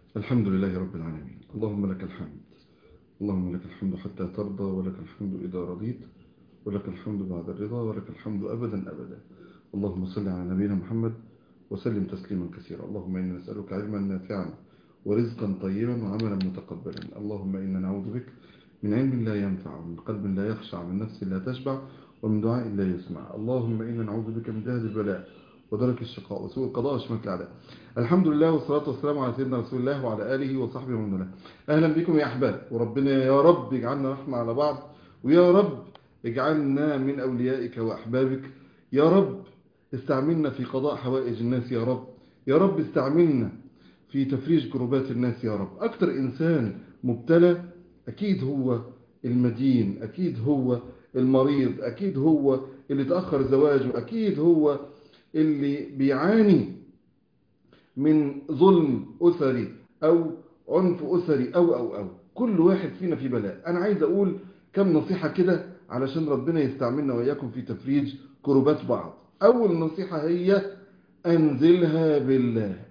الحمد لله رب العالمين اللهم لك الحمد اللهم لك الحمد حتى ترضى ولك الحمد إذا رضيت ولك الحمد بعد الرضا ولك الحمد أبدا أبدا اللهم صل على نبينا محمد وسلم تسليما كثيرا اللهم إنا نسألك علما نافعا ورزقا طيبا وعملا متقبلا اللهم إنا نعوذ بك من علم لا ينفع ومن قلب لا يخشع ومن نفس لا تشبع ومن دعاء لا يسمع اللهم إنا نعوذ بك من جهد البلاء ودرك الشقاء وسوء القضاء وشمات الأعداء الحمد لله والصلاة والسلام على سيدنا رسول الله وعلى آله وصحبه ومن والاه أهلا بكم يا أحباب وربنا يا رب اجعلنا رحمة على بعض ويا رب اجعلنا من أوليائك وأحبابك يا رب استعملنا في قضاء حوائج الناس يا رب يا رب استعملنا في تفريج كروبات الناس يا رب أكتر إنسان مبتلى أكيد هو المدين أكيد هو المريض أكيد هو اللي تأخر زواجه أكيد هو اللي بيعاني من ظلم أسري أو عنف أسري أو أو أو كل واحد فينا في بلاء أنا عايز أقول كم نصيحة كده علشان ربنا يستعملنا وإياكم في تفريج كروبات بعض أول نصيحة هي أنزلها بالله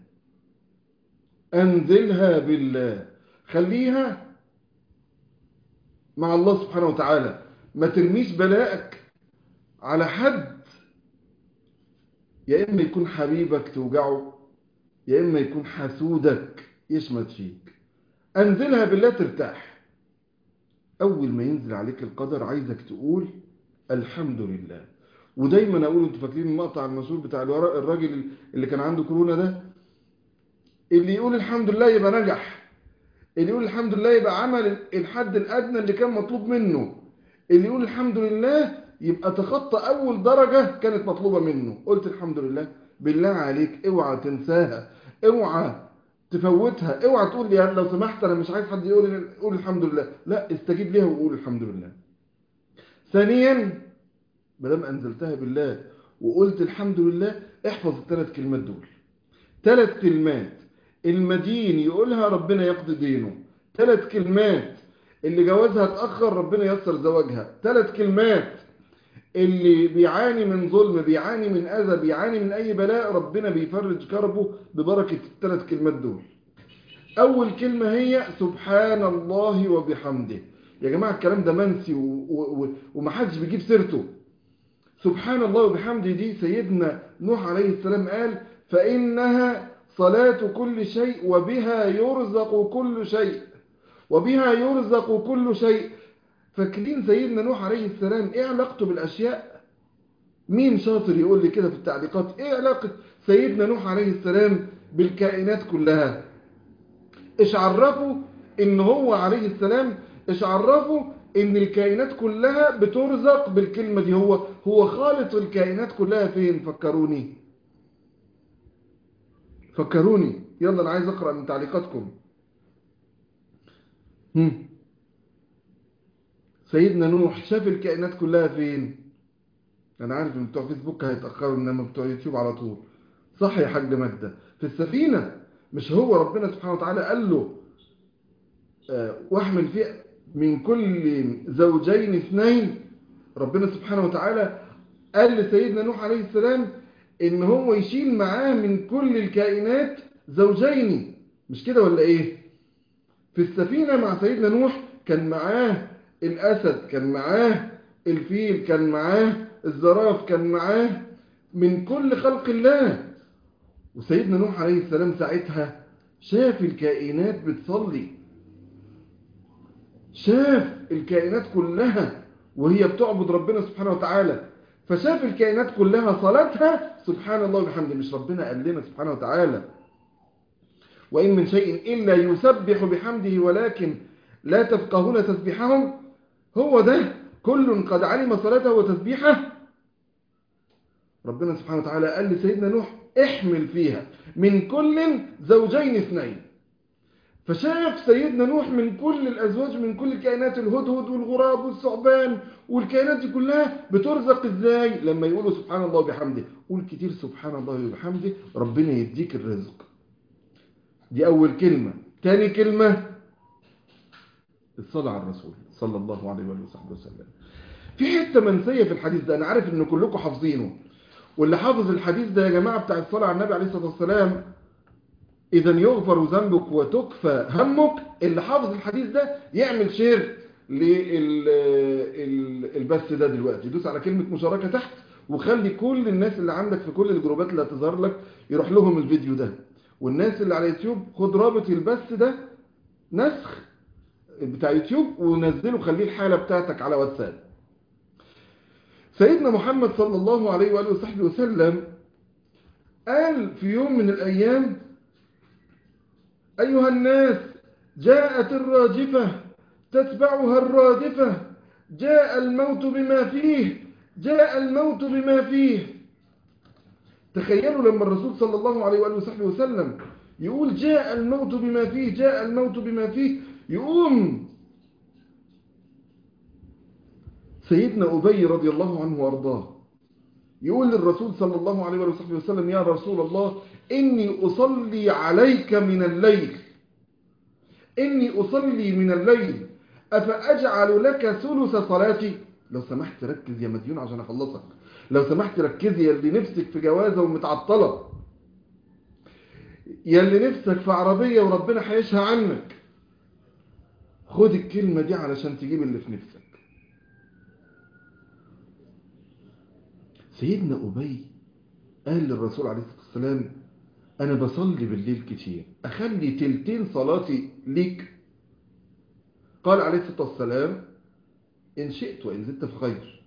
أنزلها بالله خليها مع الله سبحانه وتعالى ما ترميش بلاءك على حد يا إما يكون حبيبك توجعه يا إما يكون حسودك يشمت فيك أنزلها بالله ترتاح أول ما ينزل عليك القدر عايزك تقول الحمد لله ودايما أقول أنتوا فاكرين المقطع المشهور بتاع الراجل اللي كان عنده كورونا ده اللي يقول الحمد لله يبقى نجح اللي يقول الحمد لله يبقى عمل الحد الأدنى اللي كان مطلوب منه اللي يقول الحمد لله يبقى تخطى أول درجة كانت مطلوبة منه قلت الحمد لله بالله عليك اوعى تنساها اوعى تفوتها اوعى تقول لي لو سمحت انا مش عايز حد يقول قول الحمد لله لا استجيب ليها وقول الحمد لله ثانيا ما دام انزلتها بالله وقلت الحمد لله احفظ الثلاث كلمات دول ثلاث كلمات المدين يقولها ربنا يقضي دينه ثلاث كلمات اللي جوازها اتأخر ربنا يسر زواجها ثلاث كلمات اللي بيعاني من ظلم بيعاني من أذى بيعاني من أي بلاء ربنا بيفرج كربه ببركة الثلاث كلمات دول أول كلمة هي سبحان الله وبحمده يا جماعة الكلام ده منسي ومحدش بيجيب سيرته سبحان الله وبحمده دي سيدنا نوح عليه السلام قال فإنها صلاة كل شيء وبها يرزق كل شيء وبها يرزق كل شيء فاكرين سيدنا نوح عليه السلام ايه علاقته بالاشياء مين شاطر يقول لي كده في التعليقات ايه علاقة سيدنا نوح عليه السلام بالكائنات كلها ايش عرفوا ان هو عليه السلام ايش عرفوا ان الكائنات كلها بترزق بالكلمة دي هو هو خالق الكائنات كلها فين فكروني فكروني يلا انا عايز اقرأ من تعليقاتكم هم. سيدنا نوح شاف الكائنات كلها فين انا عارف ان بتوع فيسبوك هيتاخروا انما بتوع يوتيوب على طول صح يا حاج مجدة في السفينة مش هو ربنا سبحانه وتعالى قال له آه واحمل فيه من كل زوجين اثنين ربنا سبحانه وتعالى قال لسيدنا نوح عليه السلام ان هو يشيل معاه من كل الكائنات زوجين مش كده ولا ايه في السفينة مع سيدنا نوح كان معاه الأسد كان معاه الفيل كان معاه الزراف كان معاه من كل خلق الله وسيدنا نوح عليه السلام ساعتها شاف الكائنات بتصلي شاف الكائنات كلها وهي بتعبد ربنا سبحانه وتعالى فشاف الكائنات كلها صلاتها سبحان الله وبحمده مش ربنا قال لنا سبحانه وتعالى وإن من شيء إلا يسبح بحمده ولكن لا تفقهون تسبيحهم هو ده كل قد علم صلاته وتسبيحه ربنا سبحانه وتعالى قال لسيدنا نوح احمل فيها من كل زوجين اثنين فشاف سيدنا نوح من كل الأزواج من كل الكائنات الهدهد والغراب والثعبان والكائنات دي كلها بترزق ازاي لما يقولوا سبحان الله وبحمده قول كتير سبحان الله وبحمده ربنا يديك الرزق دي أول كلمة تاني كلمة الصلاة على الرسول صلى الله عليه وآله وصحبه وسلم في حتة منسية في الحديث ده أنا عارف إن كلكم حافظينه واللي حافظ الحديث ده يا جماعة بتاع الصلاة على النبي عليه الصلاة والسلام إذا يغفر ذنبك وتكفى همك اللي حافظ الحديث ده يعمل شير للبث ده دلوقتي دوس على كلمة مشاركة تحت وخلي كل الناس اللي عندك في كل الجروبات اللي هتظهر لك يروح لهم الفيديو ده والناس اللي على يوتيوب خد رابط البث ده نسخ بتاع يوتيوب ونزله خليه الحالة بتاعتك على واتساب سيدنا محمد صلى الله عليه وآله وصحبه وسلم قال في يوم من الأيام أيها الناس جاءت الراجفة تتبعها الرادفة جاء الموت بما فيه جاء الموت بما فيه تخيلوا لما الرسول صلى الله عليه وآله وصحبه وسلم يقول جاء الموت بما فيه جاء الموت بما فيه يقوم سيدنا أبي رضي الله عنه وارضاه يقول للرسول صلى الله عليه وصحبه وسلم يا رسول الله إني أصلي عليك من الليل إني أصلي من الليل أفأجعل لك ثلث صلاتي لو سمحت ركز يا مديون عشان أخلصك لو سمحت ركزي يا اللي نفسك في جوازة ومتعطلة يا اللي نفسك في عربية وربنا هيشهى عنك خد الكلمة دي علشان تجيب اللي في نفسك سيدنا أبي قال للرسول عليه الصلاة والسلام أنا بصلي بالليل كتير أخلي تلتين صلاتي ليك قال عليه الصلاة والسلام إن شئت وإن زدت فخير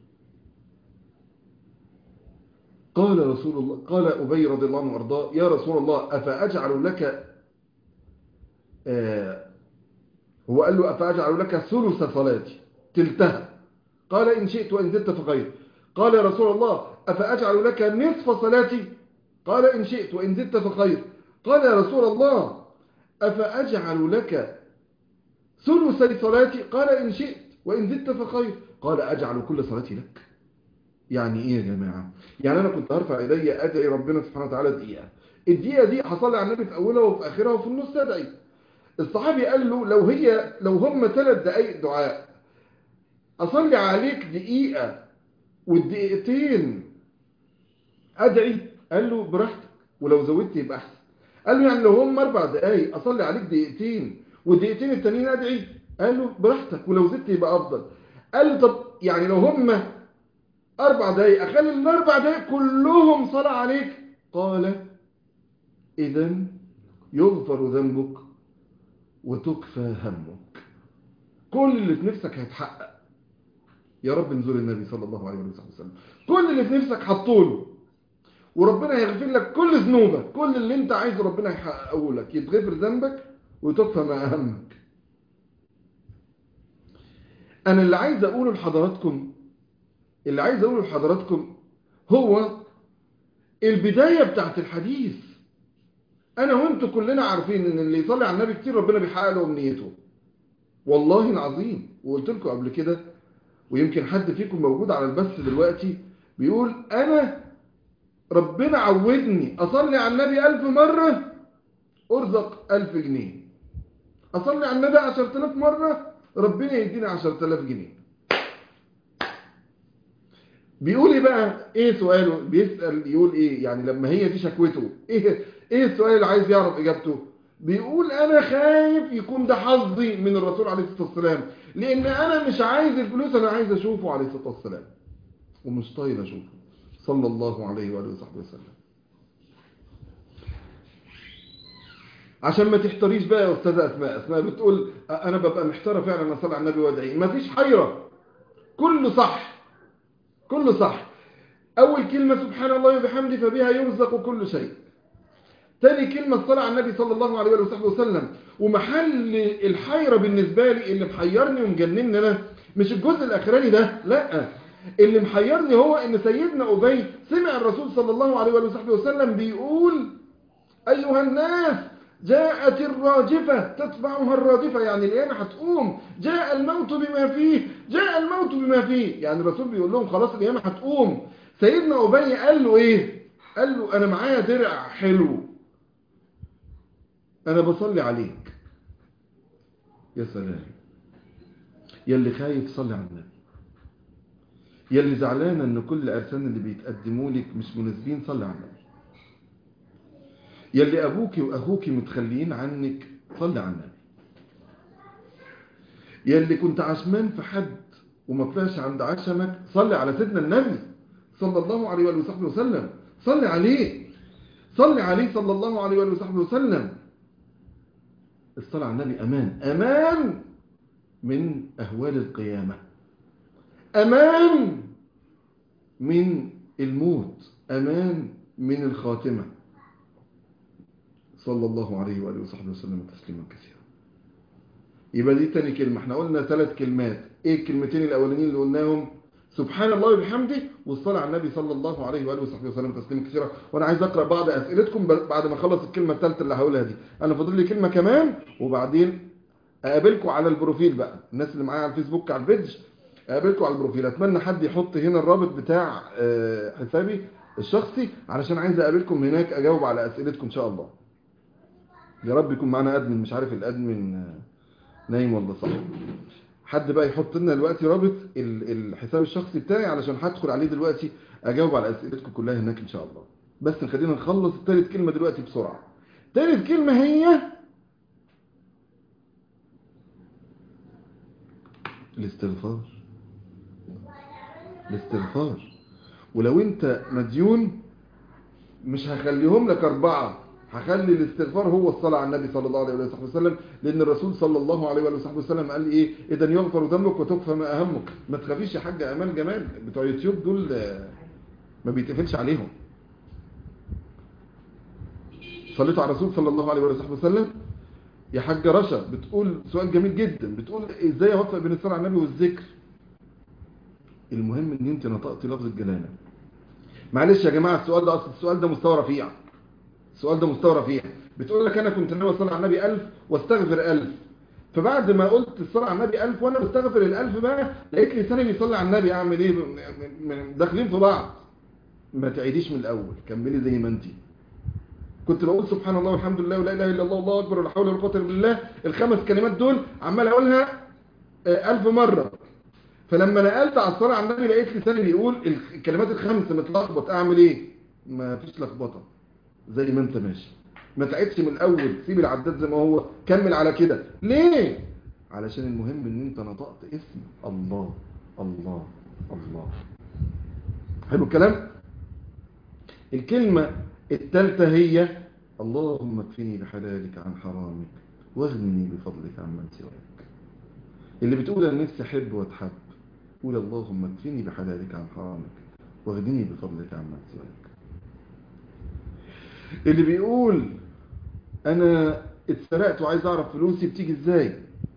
قال رسول الله قال أبي رضي الله عنه وأرضاه يا رسول الله أفأجعل لك آه هو قال له أفأجعل لك ثلث صلاتي تلتها قال إن شئت وإن زدت فخير قال يا رسول الله أفأجعل لك نصف صلاتي قال إن شئت وإن زدت فخير قال يا رسول الله أفأجعل لك ثلثي صلاتي قال إن شئت وإن زدت فخير قال أجعل كل صلاتي لك يعني إيه يا جماعة يعني أنا كنت هرفع إيدي أدعي ربنا سبحانه وتعالى دقيقة الدقيقة دي حصل على النبي في أولها وفي آخرها وفي النص أدعي الصحابي قال له لو هي لو هم ثلاث دقايق دعاء أصلي عليك دقيقة والدقيقتين أدعي قال له براحتك ولو زودت يبقى أحسن قال له يعني لو هم أربع دقايق أصلي عليك دقيقتين والدقيقتين التانيين أدعي قال له براحتك ولو زدت يبقى أفضل قال له طب يعني لو هم أربع دقايق أخلي الأربع دقايق كلهم صلاة عليك قال إذا يغفر ذنبك وتكفى همك كل اللي في نفسك هيتحقق يا رب نزور النبي صلى الله عليه وسلم كل اللي في نفسك حطوله وربنا هيغفر لك كل ذنوبك كل اللي انت عايزه ربنا هيحققه لك يتغفر ذنبك وتكفى ما همك انا اللي عايز اقوله لحضراتكم اللي عايز اقوله لحضراتكم هو البداية بتاعت الحديث انا وانتوا كلنا عارفين ان اللي يصلي على النبي كتير ربنا بيحقق له امنيته والله العظيم وقلت لكم قبل كده ويمكن حد فيكم موجود على البث دلوقتي بيقول انا ربنا عودني اصلي على النبي الف مرة ارزق الف جنيه اصلي على النبي عشرة الاف مرة ربنا يديني عشرة الاف جنيه بيقول ايه بقى ايه سؤاله بيسأل يقول ايه يعني لما هي دي شكوته ايه ايه السؤال اللي عايز يعرف اجابته بيقول انا خايف يكون ده حظي من الرسول عليه الصلاة والسلام لان انا مش عايز الفلوس انا عايز اشوفه عليه الصلاة والسلام ومش طايل اشوفه صلى الله عليه وآله وصحبه وسلم عشان ما تحتريش بقى يا أستاذة أسماء أسماء بتقول أنا ببقى محتارة فعلا أصلي على النبي وأدعي ما فيش حيرة كله صح كله صح أول كلمة سبحان الله وبحمده فبها يرزق كل شيء تاني كلمة الصلاة على النبي صلى الله عليه وصحبه وسلم ومحل الحيرة بالنسبة لي اللي محيرني ومجنني أنا مش الجزء الأخراني ده لأ اللي محيرني هو ان سيدنا أبي سمع الرسول صلى الله عليه وصحبه وسلم بيقول أيها الناس جاءت الراجفة تتبعها الرادفة يعني القيامة هتقوم جاء الموت بما فيه جاء الموت بما فيه يعني الرسول بيقول لهم خلاص القيامة هتقوم سيدنا أبي قال له ايه قال له انا معايا درع حلو انا بصلي عليك يا سلام يا اللي خايف صلي على النبي يا اللي زعلانة ان كل ارسان اللي بيتقدموا لك مش مناسبين صلي على النبي يلي أبوك وأخوك متخليين عنك صلي على النبي يلي كنت عشمان في حد وما طلعش عند عشمك صلي على سيدنا النبي صلى الله عليه وآله وصحبه وسلم صلي عليه صلي عليه صلى الله عليه وآله وصحبه وسلم الصلاة على النبي أمان أمان من أهوال القيامة أمان من الموت أمان من الخاتمة صلى الله عليه وآله وصحبه وسلم تسليما كثيرا يبقى دي تاني كلمة احنا قلنا ثلاث كلمات ايه الكلمتين الاولانيين اللي قلناهم سبحان الله وبحمده والصلاة على النبي صلى الله عليه وآله وصحبه وسلم تسليما كثيرا وانا عايز اقرأ بعض اسئلتكم بعد ما اخلص الكلمة الثالثة اللي هقولها دي انا فاضل لي كلمة كمان وبعدين اقابلكم على البروفيل بقى الناس اللي معايا على الفيسبوك على البيدج اقابلكم على البروفيل اتمنى حد يحط هنا الرابط بتاع حسابي الشخصي علشان عايز اقابلكم هناك اجاوب على اسئلتكم ان شاء الله يا رب يكون معانا ادمن مش عارف الادمن نايم ولا صاحي حد بقى يحط لنا دلوقتي رابط الحساب الشخصي بتاعي علشان هدخل عليه دلوقتي اجاوب على اسئلتكم كلها هناك ان شاء الله بس خلينا نخلص الثالث كلمه دلوقتي بسرعه ثالث كلمه هي الاستغفار الاستغفار ولو انت مديون مش هخليهم لك اربعه هخلي الاستغفار هو الصلاة على النبي صلى الله عليه وصحبه وسلم لأن الرسول صلى الله عليه وصحبه وسلم قال إيه إذا يغفر ذنبك وتكفى ما أهمك ما تخافيش يا حاج أمان جمال بتوع يوتيوب دول ما بيتقفلش عليهم صليتوا على الرسول صلى الله عليه وصحبه وسلم يا حاج رشا بتقول سؤال جميل جدا بتقول إزاي أوفق بين الصلاة على النبي والذكر المهم إن أنت نطقتي لفظ الجلالة معلش يا جماعة السؤال ده أصل السؤال ده مستوى رفيع السؤال ده مستوى رفيع بتقول لك انا كنت ناوي اصلي على النبي 1000 واستغفر 1000 فبعد ما قلت الصلاه على النبي 1000 وانا بستغفر ال1000 بقى لقيت لساني بيصلي على النبي اعمل ايه داخلين في بعض ما تعيديش من الاول كملي زي ما انت كنت بقول سبحان الله والحمد لله ولا اله الا الله والله اكبر ولا حول ولا قوه الا بالله الخمس كلمات دول عمال اقولها 1000 مره فلما نقلت على الصلاه على النبي لقيت لساني بيقول الكلمات الخمس متلخبط اعمل ايه ما فيش لخبطه زي ما انت ماشي ما تعيدش من الاول سيب العداد زي ما هو كمل على كده ليه علشان المهم ان انت نطقت اسم الله الله الله حلو الكلام الكلمة الثالثة هي اللهم اكفني بحلالك عن حرامك واغنني بفضلك عمن سواك اللي بتقول انا نفسي احب واتحب قول اللهم اكفني بحلالك عن حرامك واغنني بفضلك عمن سواك اللي بيقول انا اتسرقت وعايز اعرف فلوسي بتيجي ازاي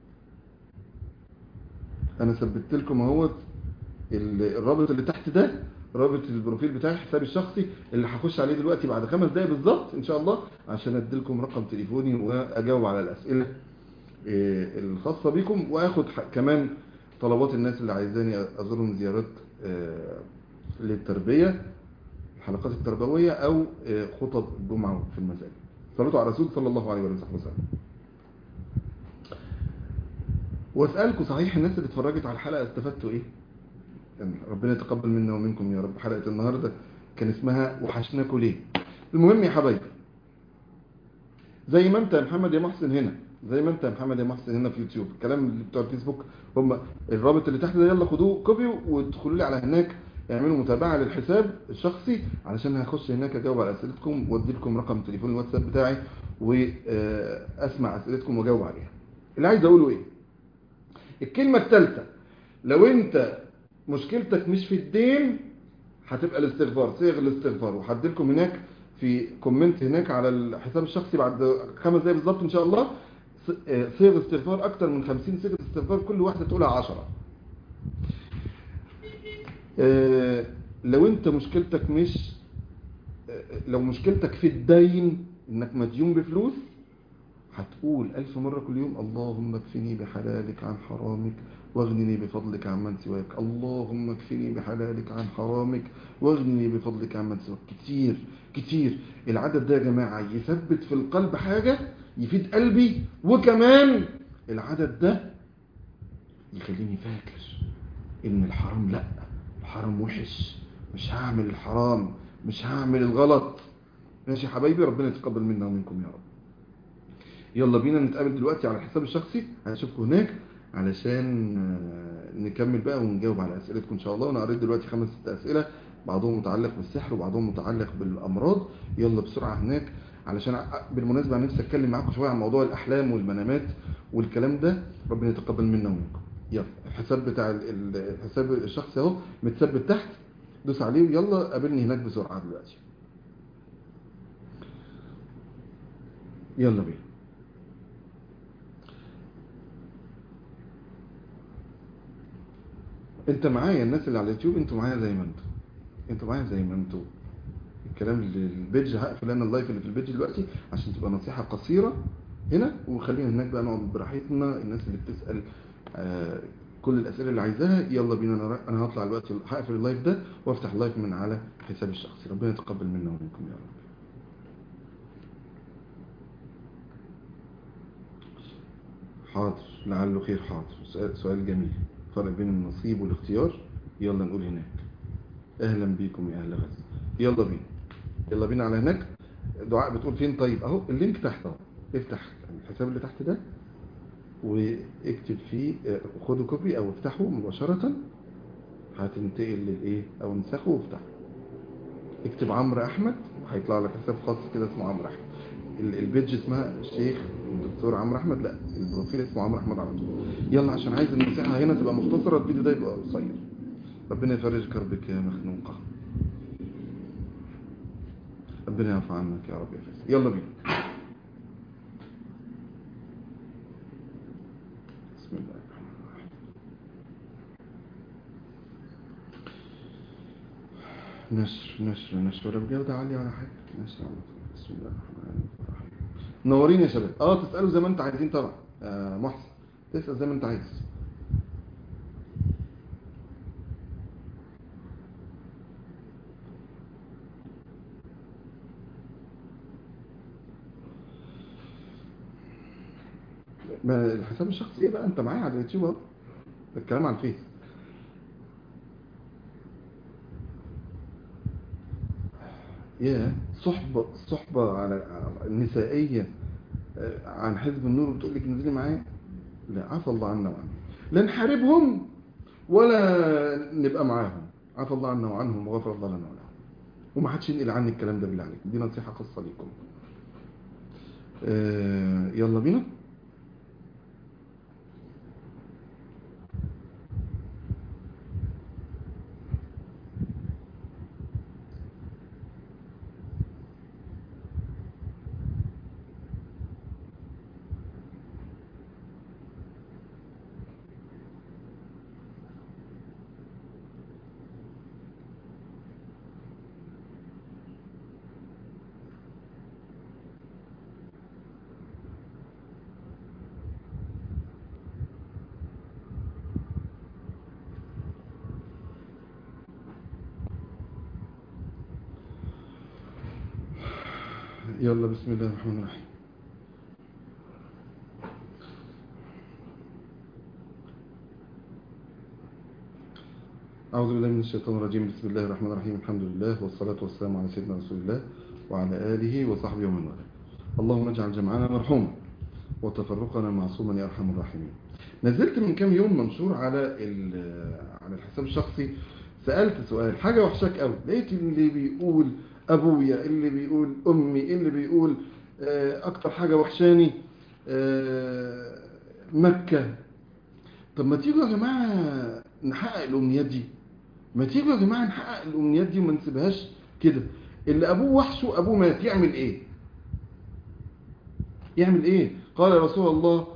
انا ثبتت لكم اهوت الرابط اللي تحت ده رابط البروفيل بتاعي حسابي الشخصي اللي هخش عليه دلوقتي بعد خمس دقايق بالظبط ان شاء الله عشان اديلكم رقم تليفوني واجاوب على الاسئله الخاصه بيكم واخد كمان طلبات الناس اللي عايزاني ازورهم زيارات للتربيه الحلقات التربوية أو خطب الجمعة في المساجد صلوا على الرسول صلى الله عليه وسلم واسألكم صحيح الناس اللي اتفرجت على الحلقة استفدتوا ايه يعني ربنا يتقبل منا ومنكم يا رب حلقة النهاردة كان اسمها وحشناكوا ليه المهم يا حبايبي زي ما انت يا محمد يا محسن هنا زي ما انت يا محمد يا محسن هنا في يوتيوب الكلام اللي بتوع الفيسبوك هم الرابط اللي تحت ده يلا خدوه كوبي وادخلوا لي على هناك اعملوا متابعة للحساب الشخصي علشان هخش هناك اجاوب على اسئلتكم وادي لكم رقم تليفون الواتساب بتاعي واسمع اسئلتكم واجاوب عليها اللي عايز اقوله ايه الكلمة الثالثة لو انت مشكلتك مش في الدين هتبقى الاستغفار صيغ الاستغفار وهدي لكم هناك في كومنت هناك على الحساب الشخصي بعد خمس دقايق بالظبط ان شاء الله صيغ استغفار اكتر من 50 صيغه استغفار كل واحده تقولها 10 آه لو انت مشكلتك مش آه لو مشكلتك في الدين انك مديون بفلوس هتقول ألف مرة كل يوم اللهم اكفني بحلالك عن حرامك واغنني بفضلك عمن سواك اللهم اكفني بحلالك عن حرامك واغنني بفضلك عمن سواك كتير كتير العدد ده يا جماعة يثبت في القلب حاجة يفيد قلبي وكمان العدد ده يخليني فاكر ان الحرام لأ الحرام وحش مش هعمل الحرام مش هعمل الغلط ماشي يا حبايبي ربنا يتقبل منا ومنكم يا رب يلا بينا نتقابل دلوقتي على الحساب الشخصي هنشوفكم هناك علشان آه، نكمل بقى ونجاوب على اسئلتكم ان شاء الله انا قريت دلوقتي خمس ست اسئله بعضهم متعلق بالسحر وبعضهم متعلق بالامراض يلا بسرعه هناك علشان ع- بالمناسبه انا نفسي اتكلم معاكم شويه عن موضوع الاحلام والمنامات والكلام ده ربنا يتقبل منا ومنكم يلا الحساب بتاع ال- ال- الحساب الشخصي اهو متثبت تحت دوس عليه ويلا قابلني هناك بسرعه دلوقتي يلا بينا انت معايا الناس اللي على اليوتيوب انتوا معايا زي ما انتوا انتوا معايا زي ما انتوا الكلام اللي البيج هقفل انا اللايف اللي في البيج دلوقتي عشان تبقى نصيحة قصيرة هنا وخلينا هناك بقى نقعد براحتنا الناس اللي بتسأل آه كل الأسئلة اللي عايزاها يلا بينا انا انا هطلع دلوقتي هقفل اللايف ده وافتح اللايف من على حسابي الشخصي ربنا يتقبل منا ومنكم يا رب حاضر لعله خير حاضر سؤال, سؤال جميل فرق بين النصيب والاختيار يلا نقول هناك اهلا بيكم يا اهل غزه يلا بينا يلا بينا على هناك دعاء بتقول فين طيب اهو اللينك تحت اهو افتح الحساب اللي تحت ده واكتب فيه آه، خده كوبي او افتحه مباشرة هتنتقل للايه او انسخه وافتحه اكتب عمرو احمد هيطلع لك حساب خاص كده اسمه عمرو احمد ال- البيج اسمها الشيخ الدكتور عمرو احمد لا البروفيل اسمه عمرو احمد على طول يلا عشان عايز النصيحة هنا تبقى مختصرة الفيديو ده يبقى قصير ربنا يفرج كربك يا مخنوقة ربنا يعفو عنك يا رب يا فاس يلا بينا بسم الله الرحمن الرحيم نشر نشر نشر ولا بجودة عالية ولا حاجة نشر على طول بسم الله الرحمن الرحيم منورين يا شباب اه تسألوا زي ما انت عايزين طبعا آه محسن تسأل زي ما انت عايز ما الحساب الشخصي ايه بقى انت معايا على اليوتيوب اهو الكلام على الفيس يا صحبة صحبة على على- النسائية آه، عن حزب النور بتقول لك انزلي معايا لا عفى الله عنا وعنهم لا نحاربهم ولا نبقى معاهم عفى الله عنا وعنهم وغفر الله لنا ولهم وما حدش ينقل عني الكلام ده بالله عليك دي نصيحة خاصة ليكم آه، يلا بينا يلا بسم الله الرحمن الرحيم أعوذ بالله من الشيطان الرجيم بسم الله الرحمن الرحيم الحمد لله والصلاة والسلام على سيدنا رسول الله وعلى آله وصحبه ومن والاه اللهم اجعل جمعنا مرحوما وتفرقنا معصوما يا أرحم الراحمين نزلت من كام يوم منشور على ال- على الحساب الشخصي سألت سؤال حاجة وحشاك قوي لقيت اللي بيقول أبويا اللي بيقول أمي اللي بيقول آه، أكتر حاجة وحشاني آه، مكة طب ما تيجوا يا جماعة نحقق الأمنيات دي ما تيجوا يا جماعة نحقق الأمنيات دي وما نسيبهاش كده اللي أبوه وحشه أبوه مات يعمل إيه يعمل إيه قال يا رسول الله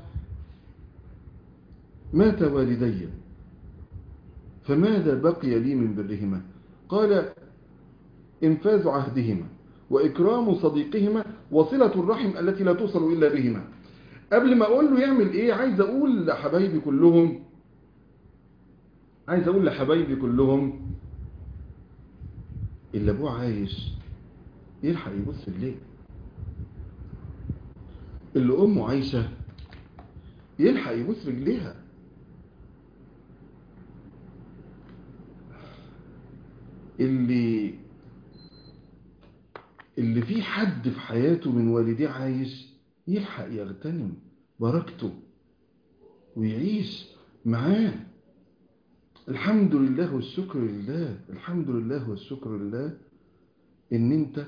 مات والدي فماذا بقي لي من برهما قال انفاذ عهدهما وإكرام صديقهما وصلة الرحم التي لا توصل إلا بهما قبل ما أقول له يعمل إيه عايز أقول لحبايبي كلهم عايز أقول لحبايبي كلهم اللي أبوه عايش يلحق يبص رجليه اللي أمه عايشة يلحق يبص رجليها اللي اللي فيه حد في حياته من والديه عايش يلحق يغتنم بركته ويعيش معاه الحمد لله والشكر لله الحمد لله والشكر لله ان انت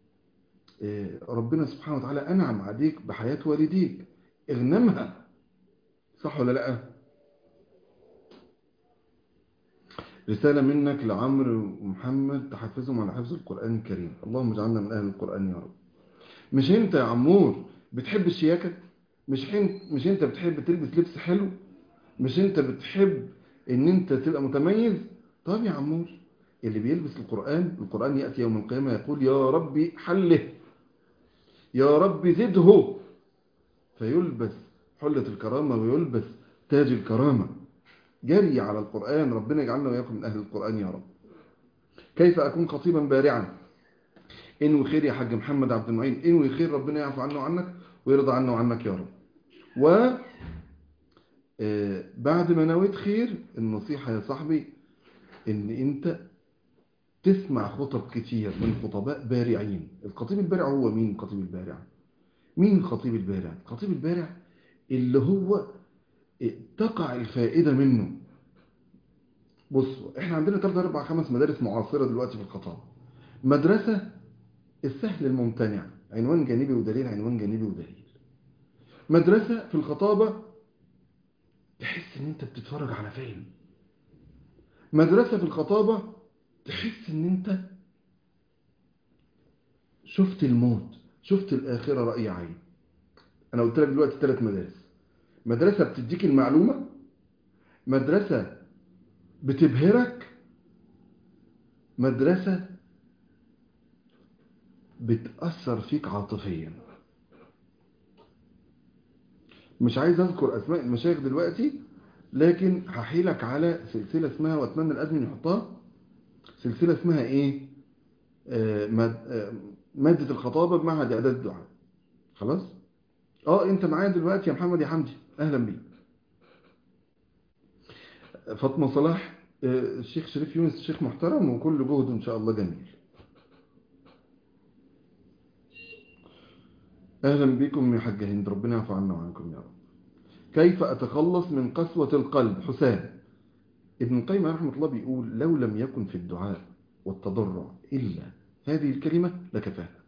ربنا سبحانه وتعالى انعم عليك بحياة والديك اغنمها صح ولا لا رسالة منك لعمرو ومحمد تحفزهم على حفظ القرآن الكريم اللهم اجعلنا من أهل القرآن يا رب مش انت يا عمور بتحب الشياكة مش انت مش انت بتحب تلبس لبس حلو مش انت بتحب ان انت تبقى متميز طب يا عمور اللي بيلبس القرآن القرآن يأتي يوم القيامة يقول يا ربي حله يا ربي زده فيلبس حلة الكرامة ويلبس تاج الكرامة جري على القرآن ربنا يجعلنا وياكم من أهل القرآن يا رب كيف أكون خطيبا بارعا إنوي خير يا حاج محمد عبد المعين إنوي خير ربنا يعفو عنه وعنك ويرضى عنه وعنك يا رب و بعد ما نويت خير النصيحة يا صاحبي إن أنت تسمع خطب كتير من خطباء بارعين الخطيب البارع هو مين الخطيب البارع مين الخطيب البارع الخطيب البارع اللي هو تقع الفائدة منه بصوا احنا عندنا 3 4 5 مدارس معاصرة دلوقتي في الخطابة مدرسة السهل الممتنع عنوان جانبي ودليل عنوان جانبي ودليل مدرسة في الخطابة تحس ان انت بتتفرج على فيلم مدرسة في الخطابة تحس ان انت شفت الموت شفت الآخرة رأي عين انا قلت لك دلوقتي ثلاث مدارس مدرسة بتديك المعلومة مدرسة بتبهرك مدرسة بتأثر فيك عاطفيا مش عايز أذكر أسماء المشايخ دلوقتي لكن هحيلك على سلسلة اسمها وأتمنى الأدمن يحطها سلسلة اسمها إيه آه مادة الخطابة بمعهد إعداد الدعاء خلاص اه انت معايا دلوقتي يا محمد يا حمدي اهلا بيك فاطمه صلاح الشيخ شريف يونس شيخ محترم وكل جهده ان شاء الله جميل اهلا بكم يا حاج هند ربنا يعفو عنا وعنكم يا رب كيف اتخلص من قسوه القلب حسام ابن القيم رحمه الله بيقول لو لم يكن في الدعاء والتضرع الا هذه الكلمه لكفاها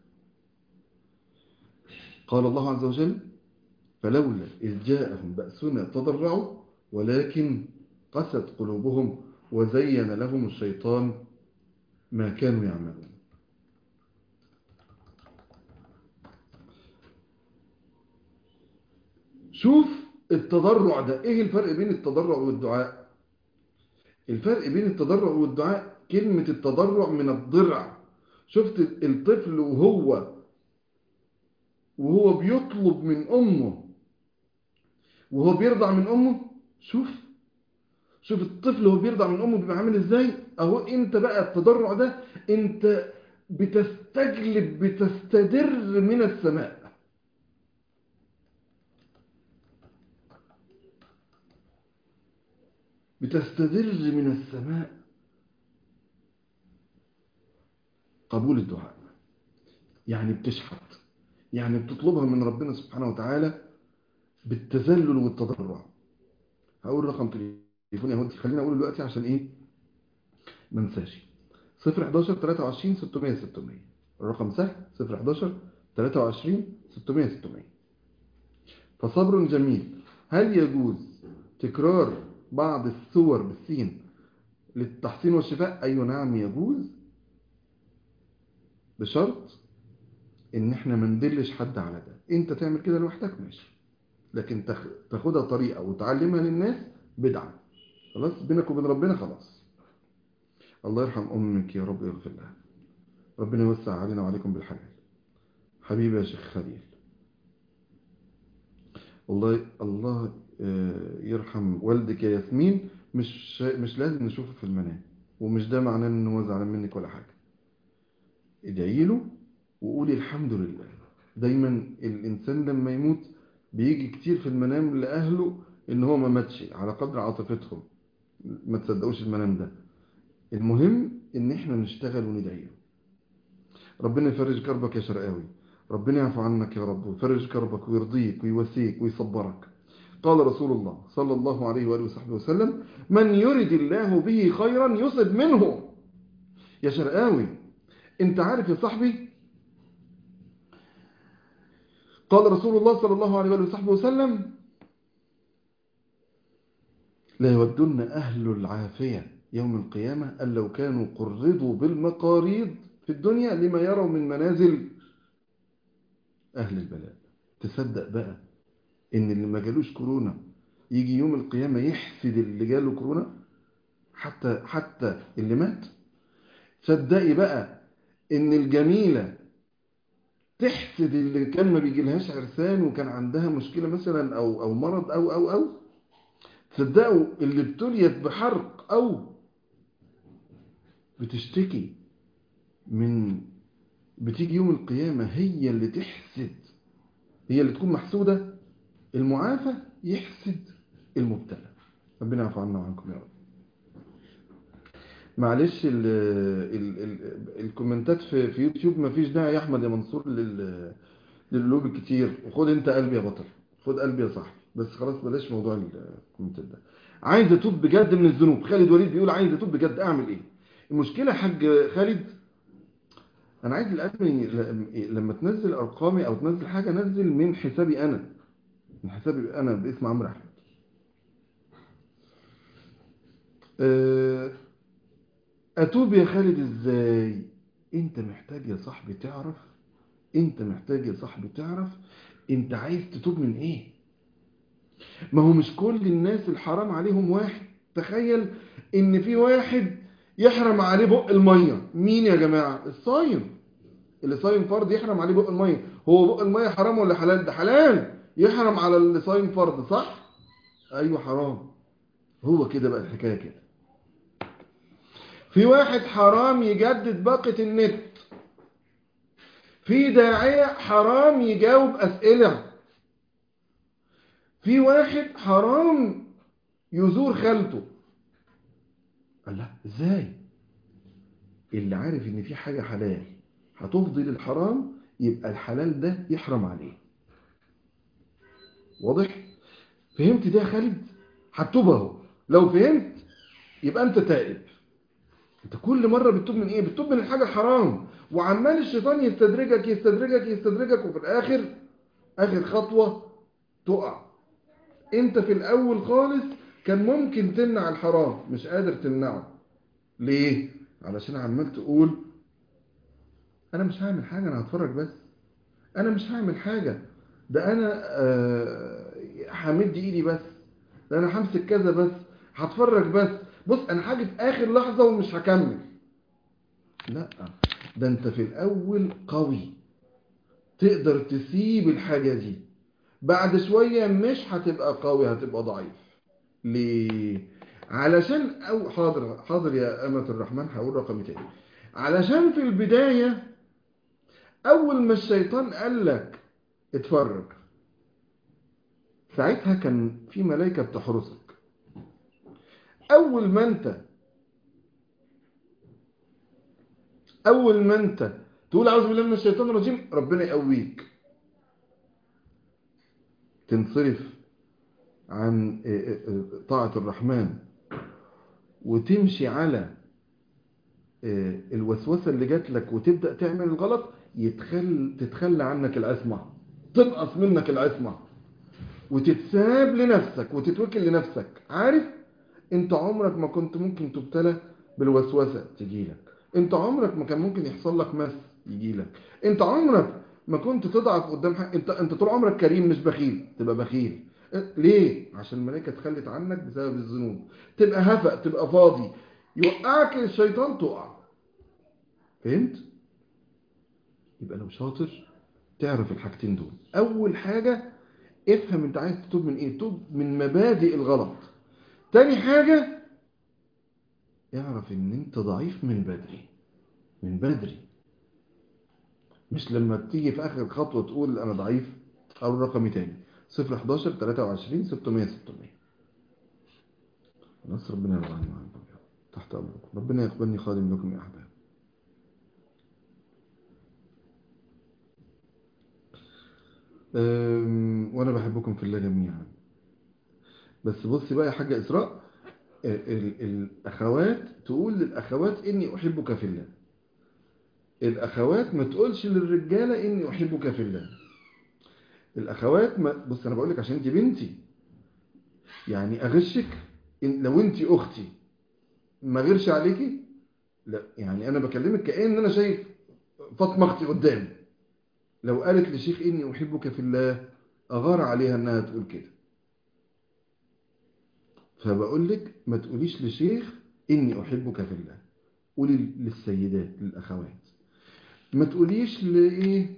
قال الله عز وجل فلولا إذ جاءهم بأسنا تضرعوا ولكن قست قلوبهم وزين لهم الشيطان ما كانوا يعملون شوف التضرع ده ايه الفرق بين التضرع والدعاء الفرق بين التضرع والدعاء كلمة التضرع من الضرع شفت الطفل وهو وهو بيطلب من أمه وهو بيرضع من أمه شوف شوف الطفل وهو بيرضع من أمه بيبقى عامل إزاي أهو أنت بقى التضرع ده أنت بتستجلب بتستدر من السماء بتستدر من السماء قبول الدعاء يعني بتشحت يعني بتطلبها من ربنا سبحانه وتعالى بالتذلل والتضرع هقول رقم تليفون يا هندي خلينا اقوله دلوقتي عشان ايه ما انساش 011 23 600 600 الرقم سهل 011 23 600 600 فصبر جميل هل يجوز تكرار بعض السور بالسين للتحسين والشفاء ايوه نعم يجوز بشرط ان احنا ما ندلش حد على ده انت تعمل كده لوحدك ماشي لكن تاخدها طريقه وتعلمها للناس بدعه خلاص بينك وبين ربنا خلاص الله يرحم امك يا رب يغفر لها ربنا يوسع علينا وعليكم بالحلال حبيبي يا شيخ خليل والله الله يرحم والدك يا ياسمين مش مش لازم نشوفه في المنام ومش ده معناه ان هو زعلان منك ولا حاجه ادعي له وقولي الحمد لله دايما الإنسان لما يموت بيجي كتير في المنام لأهله إن هو ما ماتش على قدر عاطفتهم ما تصدقوش المنام ده المهم إن إحنا نشتغل وندعي له ربنا يفرج كربك يا شرقاوي ربنا يعفو عنك يا رب ويفرج كربك ويرضيك ويواسيك ويصبرك قال رسول الله صلى الله عليه وآله وصحبه وسلم من يرد الله به خيرا يصب منه يا شرقاوي انت عارف يا صاحبي قال رسول الله صلى الله عليه وآله وصحبه وسلم لا يودن أهل العافية يوم القيامة أن لو كانوا قرضوا بالمقاريض في الدنيا لما يروا من منازل أهل البلاء تصدق بقى إن اللي ما جالوش كورونا يجي يوم القيامة يحسد اللي جاله كورونا حتى حتى اللي مات صدقي بقى إن الجميلة تحسد اللي كان ما بيجيلهاش عرسان وكان عندها مشكلة مثلا أو أو مرض أو أو أو تصدقوا اللي ابتليت بحرق أو بتشتكي من بتيجي يوم القيامة هي اللي تحسد هي اللي تكون محسودة المعافى يحسد المبتلى ربنا يعفو عنا وعنكم يا رب معلش ال ال ال الكومنتات في, في يوتيوب ما فيش داعي يا احمد يا منصور لل للقلوب الكتير وخد انت قلبي يا بطل خد قلبي يا صاحبي بس خلاص بلاش موضوع الكومنتات ده عايز اتوب بجد من الذنوب خالد وليد بيقول عايز اتوب بجد اعمل ايه المشكله يا حاج خالد انا عايز الادمي لما تنزل ارقامي او تنزل حاجه نزل من حسابي انا من حسابي انا باسم عمرو احمد اتوب يا خالد ازاي انت محتاج يا صاحبي تعرف انت محتاج يا صاحبي تعرف انت عايز تتوب من ايه ما هو مش كل الناس الحرام عليهم واحد تخيل ان في واحد يحرم عليه بق المية مين يا جماعة الصايم اللي صايم فرض يحرم عليه بق المية هو بق المية حرام ولا حلال ده حلال يحرم على اللي صايم فرض صح ايوه حرام هو كده بقى الحكاية كده في واحد حرام يجدد باقة النت في داعية حرام يجاوب أسئلة في واحد حرام يزور خالته قال لا ازاي اللي عارف ان في حاجة حلال هتفضي للحرام يبقى الحلال ده يحرم عليه واضح فهمت ده يا خالد هتوب اهو لو فهمت يبقى انت تائب انت كل مرة بتتوب من ايه بتتوب من الحاجة الحرام وعمال الشيطان يستدرجك يستدرجك يستدرجك وفي الاخر اخر خطوة تقع انت في الاول خالص كان ممكن تمنع الحرام مش قادر تمنعه ليه علشان عمال تقول انا مش هعمل حاجة انا هتفرج بس انا مش هعمل حاجة ده انا همد ايدي بس ده انا همسك كذا بس هتفرج بس بص انا هاجي في اخر لحظة ومش هكمل لا ده انت في الاول قوي تقدر تسيب الحاجة دي بعد شوية مش هتبقى قوي هتبقى ضعيف ليه علشان او حاضر حاضر يا أمة الرحمن هقول رقم تاني علشان في البداية اول ما الشيطان قال لك اتفرج ساعتها كان في ملائكة بتحرسك اول ما انت اول ما انت تقول اعوذ بالله من الشيطان الرجيم ربنا يقويك تنصرف عن طاعة الرحمن وتمشي على الوسوسة اللي جات لك وتبدأ تعمل الغلط يتخل تتخلى عنك العصمة تنقص منك العصمة وتتساب لنفسك وتتوكل لنفسك عارف انت عمرك ما كنت ممكن تبتلى بالوسوسة تجيلك انت عمرك ما كان ممكن يحصل لك مس يجيلك انت عمرك ما كنت تضعف قدام حق انت انت طول عمرك كريم مش بخيل تبقى بخيل ليه عشان الملائكه تخلت عنك بسبب الذنوب تبقى هفق تبقى فاضي يوقعك الشيطان تقع فهمت يبقى لو شاطر تعرف الحاجتين دول اول حاجه افهم انت عايز تتوب من ايه تتوب من مبادئ الغلط تاني حاجه اعرف ان انت ضعيف من بدري من بدري مش لما تيجي في اخر خطوه تقول انا ضعيف او رقمي تاني 0 11 23 600 600 خلاص ربنا يرضى عنكم تحت امركم ربنا يقبلني خادم لكم يا احباب أم، وانا بحبكم في الله جميعا بس بصي بقى يا حاجة إسراء ال- ال- الأخوات تقول للأخوات إني أحبك في الله الأخوات ما تقولش للرجالة إني أحبك في الله الأخوات ما بص أنا بقول لك عشان أنت بنتي يعني أغشك إن لو أنت أختي ما غيرش عليكي لا يعني أنا بكلمك كأن أنا شايف فاطمة أختي قدامي لو قالت لشيخ إني أحبك في الله أغار عليها إنها تقول كده فبقول لك ما تقوليش لشيخ إني أحبك في الله قولي للسيدات للأخوات ما تقوليش لإيه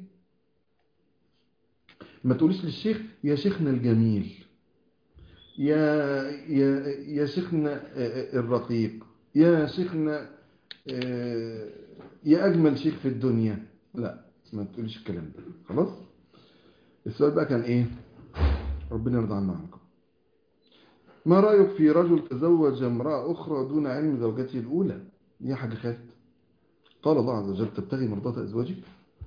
ما تقوليش للشيخ يا شيخنا الجميل يا يا يا شيخنا الرقيق يا شيخنا آه، يا أجمل شيخ في الدنيا لا ما تقوليش الكلام ده خلاص السؤال بقى كان إيه ربنا يرضى عنا عنكم ما رأيك في رجل تزوج امرأة أخرى دون علم زوجته الأولى يا حاجة خالد قال الله عز وجل تبتغي مرضات أزواجك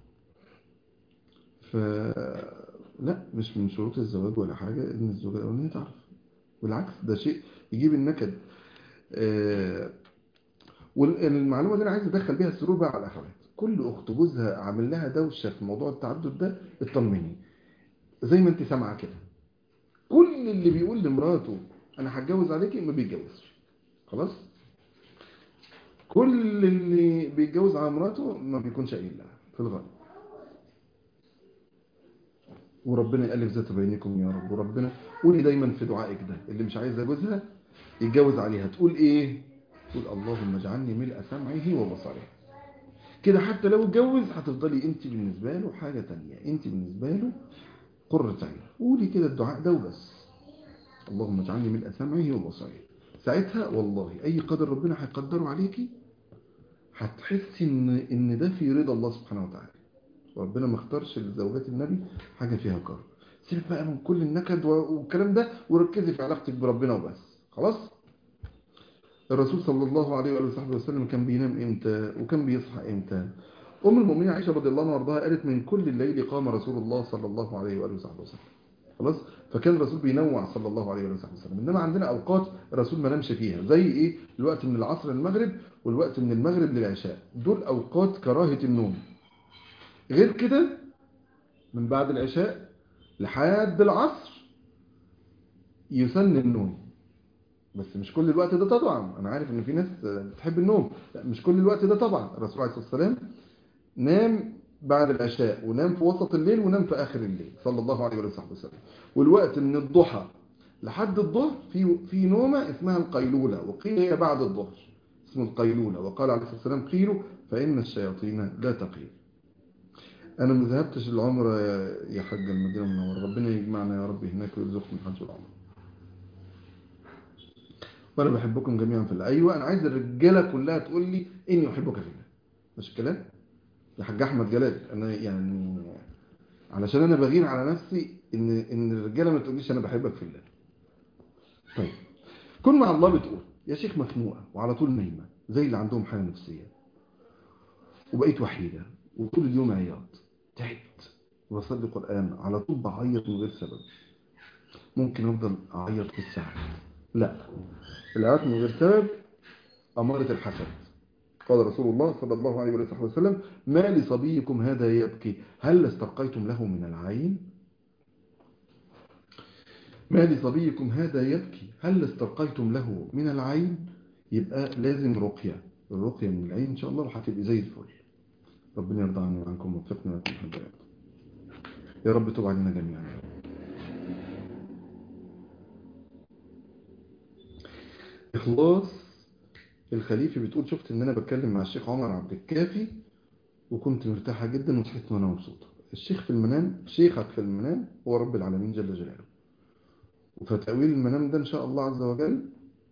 ف لا مش من شروط الزواج ولا حاجة إن الزوجة الأولانية تعرف بالعكس ده شيء يجيب النكد آه، والمعلومة اللي أنا عايز أدخل بيها السرور بقى على الأخوات كل أخت جوزها عامل لها دوشة في موضوع التعدد ده اطمني زي ما أنت سامعة كده كل اللي بيقول لمراته أنا هتجوز عليكي ما بيتجوزش خلاص كل اللي بيتجوز على مراته ما بيكونش قايل لها في الغالب وربنا يألف ذات بينكم يا رب وربنا قولي دايما في دعائك ده اللي مش عايز جوزها يتجوز عليها تقول ايه تقول اللهم اجعلني ملء سمعه وبصره كده حتى لو اتجوز هتفضلي انت بالنسبه له حاجه تانية انت بالنسبه له قرة عين قولي كده الدعاء ده وبس اللهم اجعلني ملء سمعه وبصره ساعتها والله اي قدر ربنا هيقدره عليكي هتحسي ان ان ده في رضا الله سبحانه وتعالى ربنا ما اختارش لزوجات النبي حاجه فيها كرب سيبك بقى من كل النكد والكلام ده وركزي في علاقتك بربنا وبس خلاص الرسول صلى الله عليه وآله وصحبه وسلم كان بينام امتى وكان بيصحى امتى ام المؤمنين عائشه رضي الله عنها وارضاها قالت من كل الليل قام رسول الله صلى الله عليه وآله وصحبه وسلم خلاص فكان الرسول بينوع صلى الله عليه وآله وصحبه وسلم انما عندنا اوقات الرسول ما نامش فيها زي ايه الوقت من العصر للمغرب والوقت من المغرب للعشاء دول اوقات كراهه النوم غير كده من بعد العشاء لحد العصر يسن النوم بس مش كل الوقت ده طبعا انا عارف ان في ناس بتحب النوم لا مش كل الوقت ده طبعا الرسول عليه الصلاه والسلام نام بعد العشاء ونام في وسط الليل ونام في اخر الليل صلى الله عليه وصحبه وسلم والوقت من الضحى لحد الظهر في في نومه اسمها القيلوله وقيل هي بعد الظهر اسمه القيلوله وقال عليه الصلاه والسلام قيلوا فان الشياطين لا تقيل انا ما ذهبتش العمره يا يا حاج المدينه المنوره ربنا يجمعنا يا رب هناك ويرزقنا الحج والعمره وانا بحبكم جميعا في الله ايوه انا عايز الرجاله كلها تقول لي اني احبك في الله مش الكلام يا حاج احمد جلال انا يعني علشان انا بغير على نفسي ان ان الرجاله ما تقوليش انا بحبك في الله طيب كن مع الله بتقول يا شيخ مخنوقه وعلى طول نايمه زي اللي عندهم حاله نفسيه وبقيت وحيده وطول اليوم عياط تعبت وبصلي قران على طول بعيط من غير سبب ممكن افضل اعيط بالساعات لا العياط من غير سبب أمارة الحسد قال رسول الله صلى الله عليه وسلم ما لصبيكم هذا يبكي هل استرقيتم له من العين ما لصبيكم هذا يبكي هل استرقيتم له من العين يبقى لازم رقية الرقية من العين إن شاء الله وهتبقى زي الفل ربنا يرضى عني وعنكم ووفقنا لكم الحمد يا رب تب علينا جميعا إخلاص الخليفي بتقول شفت إن أنا بتكلم مع الشيخ عمر عبد الكافي وكنت مرتاحة جدا وصحيت وأنا مبسوطة الشيخ في المنام شيخك في المنام هو رب العالمين جل جلاله فتأويل المنام ده إن شاء الله عز وجل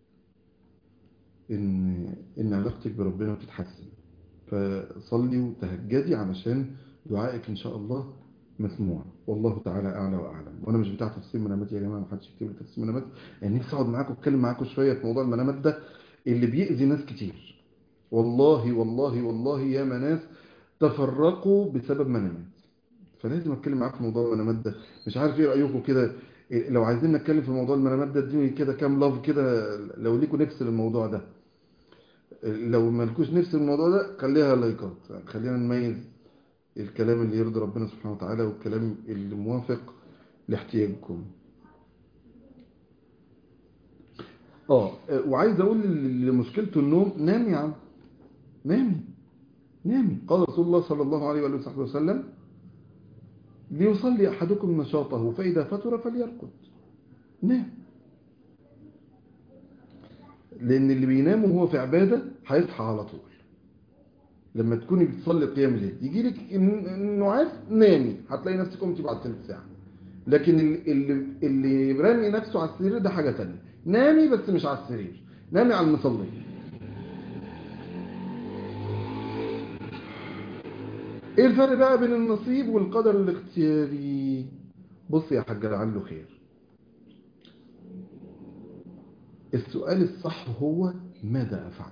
إن إن علاقتك بربنا تتحسن فصلي وتهجدي علشان دعائك إن شاء الله مسموع والله تعالى أعلى وأعلم وأنا مش بتاع تفسير منامات يا جماعة محدش يكتب لي تفسير منامات يعني نفسي أقعد معاكم أتكلم معاكم شوية في موضوع المنامات ده اللي بيأذي ناس كتير والله والله والله يا ناس تفرقوا بسبب منامات فلازم اتكلم معاك في موضوع المنامات ده مش عارف ايه رايكم كده إيه لو عايزين نتكلم في موضوع المنامات ده ادوني كده كام لاف كده لو ليكوا نفس الموضوع ده لو ما لكوش نفس الموضوع ده خليها لايكات خلينا نميز الكلام اللي يرضي ربنا سبحانه وتعالى والكلام اللي موافق لاحتياجكم اه وعايز اقول اللي مشكلته النوم نام يا عم نامي نامي قال رسول الله صلى الله عليه وآله وصحبه وسلم ليصلي أحدكم نشاطه فإذا فتر فليرقد نام لأن اللي بينام وهو في عبادة هيصحى على طول لما تكوني بتصلي قيام الليل يجي لك النعاس نامي هتلاقي نفسك قمتي بعد ثلث ساعة لكن اللي اللي رامي نفسه على السرير ده حاجة تانية نامي بس مش على السرير نامي على المصلي ايه الفرق بقى بين النصيب والقدر الاختياري بص يا حاج لعله خير السؤال الصح هو ماذا افعل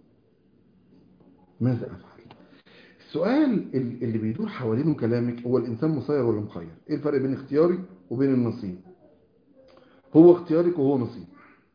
ماذا افعل السؤال اللي بيدور حوالينه كلامك هو الانسان مسير ولا مخير ايه الفرق بين اختياري وبين النصيب هو اختيارك وهو نصيب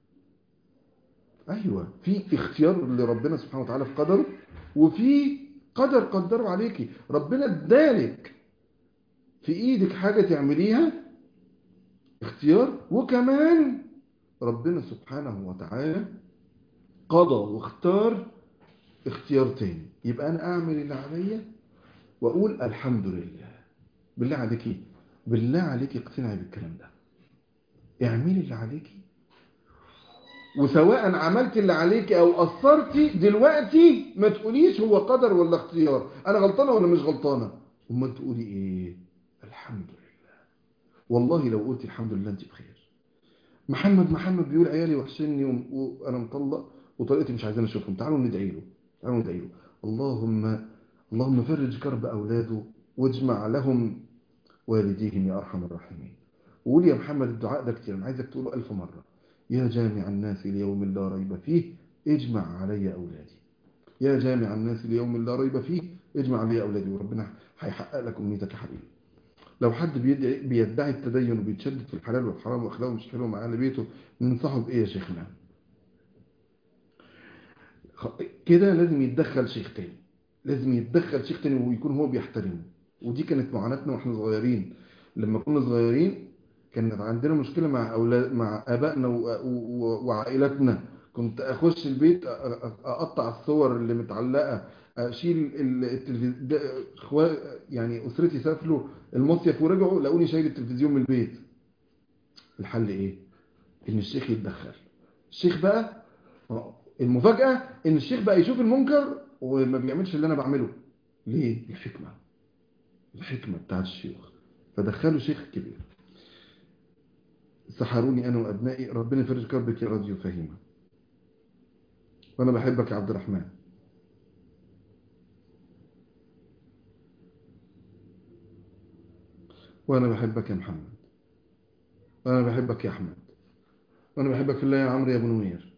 ايوه في اختيار لربنا سبحانه وتعالى في قدره وفي قدر قدره عليكي ربنا ادالك في ايدك حاجة تعمليها اختيار وكمان ربنا سبحانه وتعالى قضى واختار اختيار تاني يبقى انا اعمل اللي عليا واقول الحمد لله بالله عليكي بالله عليكي اقتنعي بالكلام ده اعملي اللي عليكي وسواء عملت اللي عليك او قصرتي دلوقتي ما تقوليش هو قدر ولا اختيار انا غلطانه ولا مش غلطانه امال تقولي ايه الحمد لله والله لو قلت الحمد لله انت بخير محمد محمد بيقول عيالي وحشني وانا مطلق وطريقتي مش عايزين اشوفهم تعالوا ندعي له تعالوا ندعي له اللهم اللهم فرج كرب اولاده واجمع لهم والديهم يا ارحم الراحمين وقول يا محمد الدعاء ده كتير انا عايزك تقوله ألف مره يا جامع الناس ليوم لا ريب فيه اجمع علي أولادي يا جامع الناس ليوم لا ريب فيه اجمع علي أولادي وربنا هيحقق لك أمنيتك يا حبيبي لو حد بيدعي بيدعي التدين وبيتشدد في الحلال والحرام واخلاقه مش حلوه مع اهل بيته ننصحه بايه يا شيخنا كده لازم يتدخل شيخ تاني لازم يتدخل شيخ تاني ويكون هو بيحترمه ودي كانت معاناتنا واحنا صغيرين لما كنا صغيرين كانت عندنا مشكلة مع أولاد مع آبائنا وعائلتنا كنت أخش البيت أقطع الصور اللي متعلقة أشيل التلفزيون يعني أسرتي سافروا المصيف ورجعوا لقوني شايل التلفزيون من البيت الحل إيه؟ إن الشيخ يتدخل الشيخ بقى المفاجأة إن الشيخ بقى يشوف المنكر وما بيعملش اللي أنا بعمله ليه؟ الحكمة الحكمة بتاعت الشيوخ فدخلوا شيخ كبير سحروني أنا وأبنائي ربنا يفرج كربك يا راديو فهيمة وأنا بحبك يا عبد الرحمن وأنا بحبك يا محمد وأنا بحبك يا أحمد وأنا بحبك في الله يا عمرو يا أبو نوير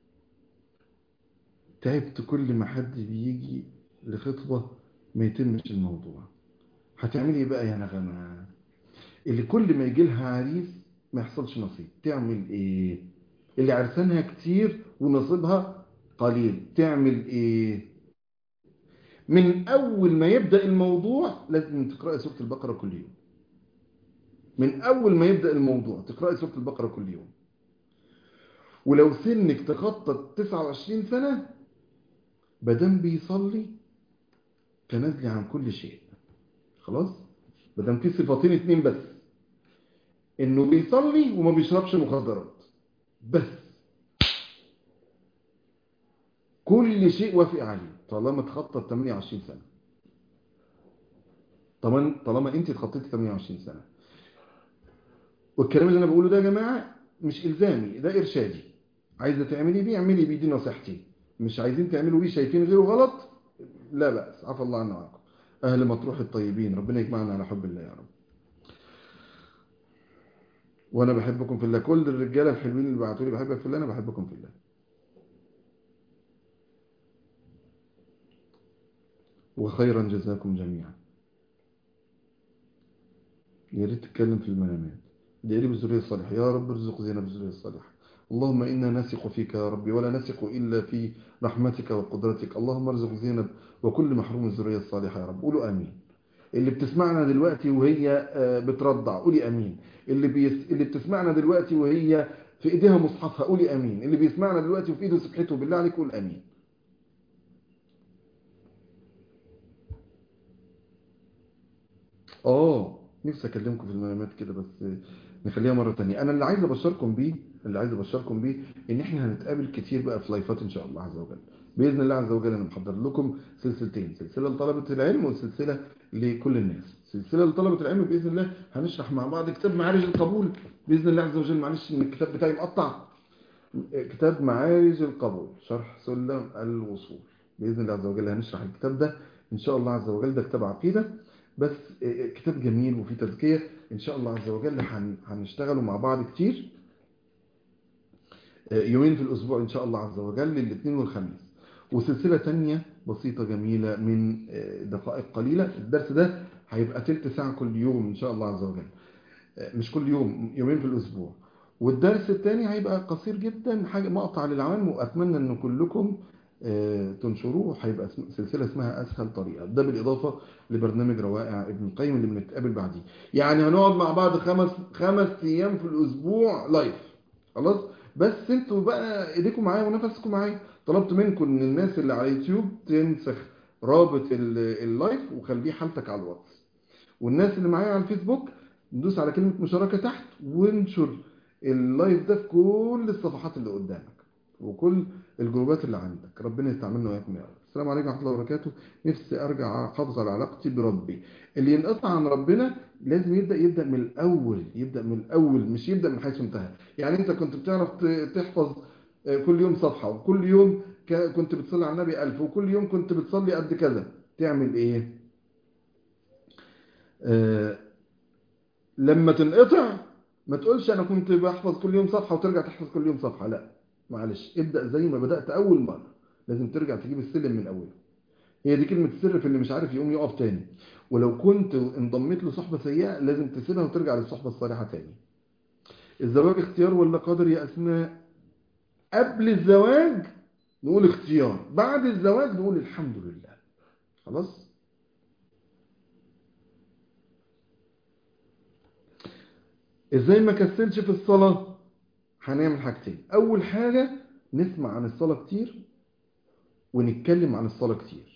تعبت كل ما حد بيجي لخطبة ما يتمش الموضوع هتعملي ايه بقى يا نغمة اللي كل ما يجي لها عريس ما يحصلش نصيب تعمل ايه اللي عرسانها كتير ونصيبها قليل تعمل ايه من اول ما يبدأ الموضوع لازم تقرأي سورة البقرة كل يوم من اول ما يبدأ الموضوع تقرأي سورة البقرة كل يوم ولو سنك تخطط 29 سنة بدم بيصلي تنازلي عن كل شيء خلاص بدم في صفتين اتنين بس انه بيصلي وما بيشربش مخدرات بس كل شيء وافق عليه طالما تخطط 28 سنة طالما طالما انت اتخطيتي 28 سنة والكلام اللي انا بقوله ده يا جماعة مش الزامي ده ارشادي عايزه تعملي بيه اعملي بيه دي نصيحتي مش عايزين تعملوا بيه شايفين غيره غلط لا بأس عفى الله عنا وعنكم اهل مطروح الطيبين ربنا يجمعنا على حب الله يا رب وانا بحبكم في الله كل الرجاله الحلوين اللي بعتوا لي بحبك في الله انا بحبكم في الله وخيرا جزاكم جميعا يا ريت تتكلم في المنامات ادعي لي بالذريه الصالحه يا رب ارزق زينب بالذريه الصالحه اللهم انا نثق فيك يا ربي ولا نثق الا في رحمتك وقدرتك اللهم ارزق زينب وكل محروم الذريه الصالحه يا رب قولوا امين اللي بتسمعنا دلوقتي وهي آه، بترضع قولي امين اللي بيس... اللي بتسمعنا دلوقتي وهي في ايديها مصحفها قولي امين اللي بيسمعنا دلوقتي وفي ايده سبحته بالله عليك قول امين اه نفسي اكلمكم في المنامات كده بس نخليها مره تانية انا اللي عايز ابشركم بيه اللي عايز ابشركم بيه ان احنا هنتقابل كتير بقى في لايفات ان شاء الله عز وجل باذن الله عز وجل انا محضر لكم سلسلتين سلسله لطلبه العلم وسلسله لكل الناس سلسله لطلبه العلم باذن الله هنشرح مع بعض كتاب معارج القبول باذن الله عز وجل معلش ان الكتاب بتاعي مقطع كتاب معارج القبول شرح سلم الوصول باذن الله عز وجل هنشرح الكتاب ده ان شاء الله عز وجل ده كتاب عقيده بس كتاب جميل وفيه تزكيه ان شاء الله عز وجل هن- هنشتغلوا مع بعض كتير يومين في الأسبوع إن شاء الله عز وجل الاثنين والخميس وسلسلة تانية بسيطة جميلة من دقائق قليلة الدرس ده هيبقى تلت ساعة كل يوم إن شاء الله عز وجل مش كل يوم يومين في الأسبوع والدرس الثاني هيبقى قصير جدا حاجة مقطع للعام وأتمنى أن كلكم آه، تنشروه هيبقى اسم- سلسلة اسمها أسهل طريقة ده بالإضافة لبرنامج روائع ابن القيم اللي بنتقابل بعديه يعني هنقعد مع بعض خمس خمس أيام في الأسبوع لايف خلاص بس انتوا بقى ايديكم معايا ونفسكم معايا طلبت منكم ان الناس اللي على يوتيوب تنسخ رابط ال- اللايف وخليه حالتك على الواتس والناس اللي معايا على الفيسبوك ندوس على كلمة مشاركة تحت وانشر اللايف ده في كل الصفحات اللي قدامك وكل الجروبات اللي عندك ربنا يستعملنا وياكم يا رب السلام عليكم ورحمة الله وبركاته نفسي ارجع احافظ على علاقتي بربي اللي ينقطع عن ربنا لازم يبدأ يبدأ من الأول يبدأ من الأول مش يبدأ من حيث انتهى يعني انت كنت بتعرف ت- تحفظ آه، كل يوم صفحة وكل يوم ك- كنت بتصلي على النبي ألف وكل يوم كنت بتصلي قد كذا تعمل ايه آه، لما تنقطع ما تقولش انا كنت بحفظ كل يوم صفحة وترجع تحفظ كل يوم صفحة لا معلش ابدأ زي ما بدأت أول مرة لازم ترجع تجيب السلم من أوله هي دي كلمة السر في اللي مش عارف يقوم يقف تاني ولو كنت انضميت لصحبة سيئة لازم تسيبها وترجع للصحبة الصالحة تاني الزواج اختيار ولا قدر يا أسماء قبل الزواج نقول اختيار بعد الزواج نقول الحمد لله خلاص ازاي ما كسلش في الصلاة هنعمل حاجتين اول حاجة نسمع عن الصلاة كتير ونتكلم عن الصلاة كتير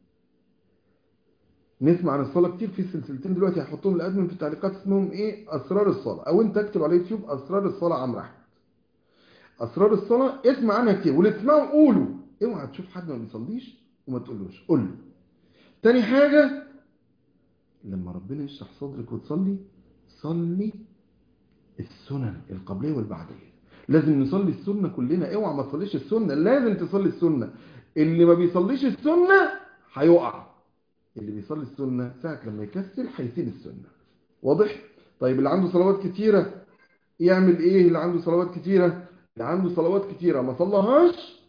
نسمع عن الصلاة كتير في سلسلتين دلوقتي هحطهم الادمن في التعليقات اسمهم ايه اسرار الصلاة او انت اكتب على يوتيوب اسرار الصلاة عمرو احمد اسرار الصلاة اسمع عنها كتير واللي تسمعه قوله اوعى تشوف حد ما بيصليش وما تقولوش قول له تاني حاجة لما ربنا يشرح صدرك وتصلي صلي السنن القبلية والبعدية لازم نصلي السنة كلنا اوعى ما تصليش السنة لازم تصلي السنة اللي ما بيصليش السنة هيقع اللي بيصلي السنة ساعة لما يكسل هيسيب السنة واضح؟ طيب اللي عنده صلوات كتيرة يعمل ايه اللي عنده صلوات كتيرة اللي عنده صلوات كتيرة ما صلىهاش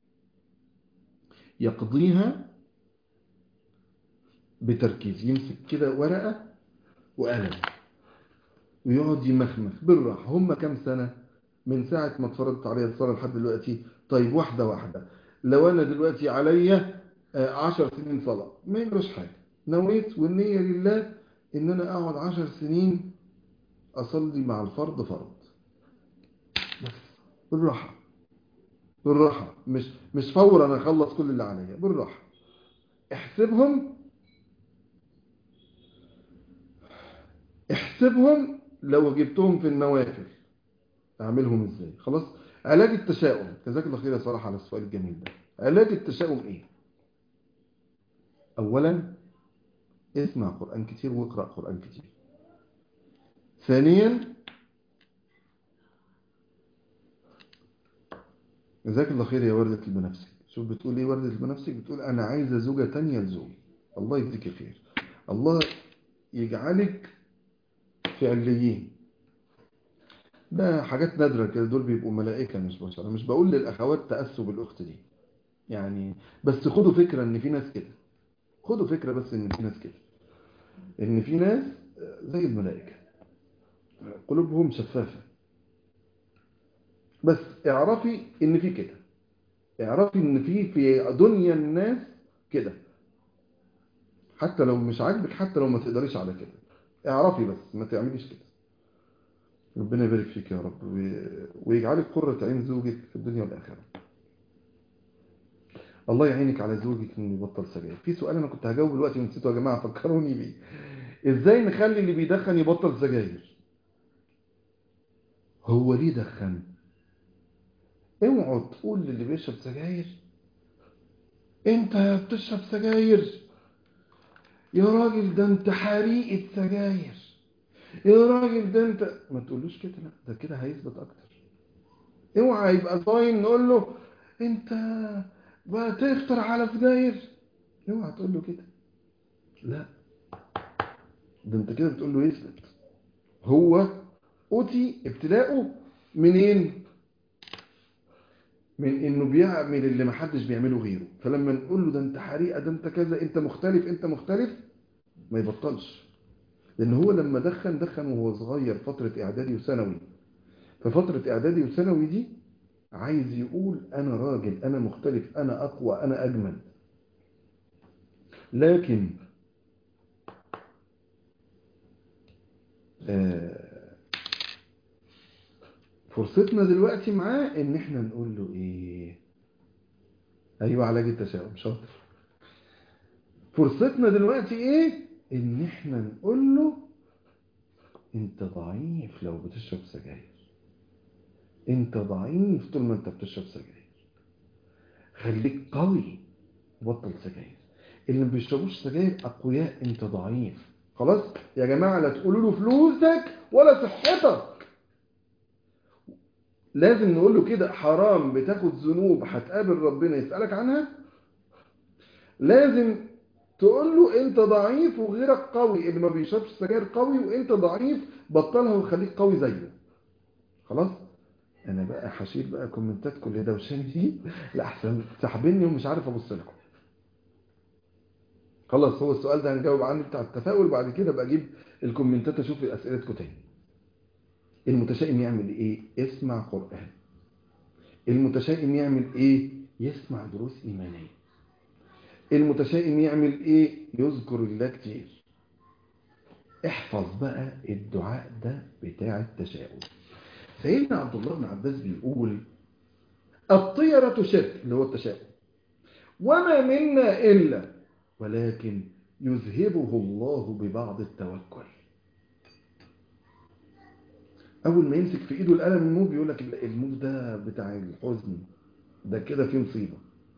يقضيها بتركيز يمسك كده ورقة وقلم ويقعد يمخمخ بالراحة هم كام سنة من ساعة ما اتفرضت عليا الصلاة لحد دلوقتي طيب واحدة واحدة لو أنا دلوقتي عليا آه، عشر سنين صلاة ما يجراش حاجة نويت والنية لله إن أنا أقعد عشر سنين أصلي مع الفرض فرض بس بالراحة بالراحة مش مش فورا أنا أخلص كل اللي عليا بالراحة احسبهم احسبهم لو جبتهم في النوافل اعملهم ازاي خلاص علاج التشاؤم جزاك الله خير يا صراحة على السؤال الجميل ده علاج التشاؤم ايه اولا اسمع قرآن كتير واقرأ قرآن كتير ثانيا جزاك الله خير يا وردة البنفسج شوف بتقول ايه وردة البنفسج بتقول انا عايزة زوجة تانية لزوجي الله يديك خير الله يجعلك في عليين ده حاجات نادرة كده دول بيبقوا ملائكة مش بشر أنا مش بقول للأخوات تأسوا بالأخت دي يعني بس خدوا فكرة إن في ناس كده خدوا فكرة بس إن في ناس كده إن في ناس زي الملائكة قلوبهم شفافة بس اعرفي ان في كده اعرفي ان في في دنيا الناس كده حتى لو مش عاجبك حتى لو ما تقدريش على كده اعرفي بس ما تعمليش كده ربنا يبارك فيك يا رب ويجعلك قرة عين زوجك في الدنيا والآخرة الله يعينك على زوجك انه يبطل سجاير في سؤال انا كنت هجاوب دلوقتي ونسيته يا جماعه فكروني بيه ازاي نخلي اللي بيدخن يبطل سجاير هو ليه دخن اوعوا تقول للي بيشرب سجاير انت بتشرب سجاير يا راجل ده انت حريقة سجاير يا راجل ده انت ما تقولوش كده لا ده كده هيثبت اكتر اوعى يبقى صايم نقول له انت بتفطر على سجاير اوعى تقول له كده لا ده انت كده بتقول له يثبت هو اوتي ابتلاءه منين من انه بيعمل اللي محدش بيعمله غيره فلما نقول له ده انت حريقه ده انت كذا انت مختلف انت مختلف ما يبطلش لان هو لما دخن دخن وهو صغير فتره اعدادي وثانوي ففتره اعدادي وثانوي دي عايز يقول انا راجل انا مختلف انا اقوى انا اجمل لكن آه فرصتنا دلوقتي معاه ان احنا نقول له ايه ايوه علاج التشاؤم شاطر فرصتنا دلوقتي ايه ان احنا نقول له انت ضعيف لو بتشرب سجاير انت ضعيف طول ما انت بتشرب سجاير خليك قوي بطل سجاير اللي ما بيشربوش سجاير اقوياء انت ضعيف خلاص يا جماعه لا تقولوا له فلوسك ولا صحتك لازم نقول له كده حرام بتاخد ذنوب هتقابل ربنا يسالك عنها لازم تقول له انت ضعيف وغيرك قوي اللي ما بيشربش سجاير قوي وانت ضعيف بطلها وخليك قوي زيه خلاص انا بقى هشيل بقى كومنتات كل ده وشان دي لاحسن سحبني ومش عارف ابص لكم خلاص هو السؤال ده هنجاوب عنه بتاع التفاؤل بعد كده ابقى اجيب الكومنتات اشوف اسئلتكم تاني المتشائم يعمل ايه اسمع قران المتشائم يعمل ايه يسمع دروس ايمانيه المتشائم يعمل ايه يذكر الله كتير احفظ بقى الدعاء ده بتاع التشاؤم سيدنا عبد الله بن عباس بيقول الطيرة شرك اللي هو التشاؤم وما منا إلا ولكن يذهبه الله ببعض التوكل أول ما يمسك في إيده القلم الموف بيقول لك الموف ده بتاع الحزن ده كده فيه مصيبة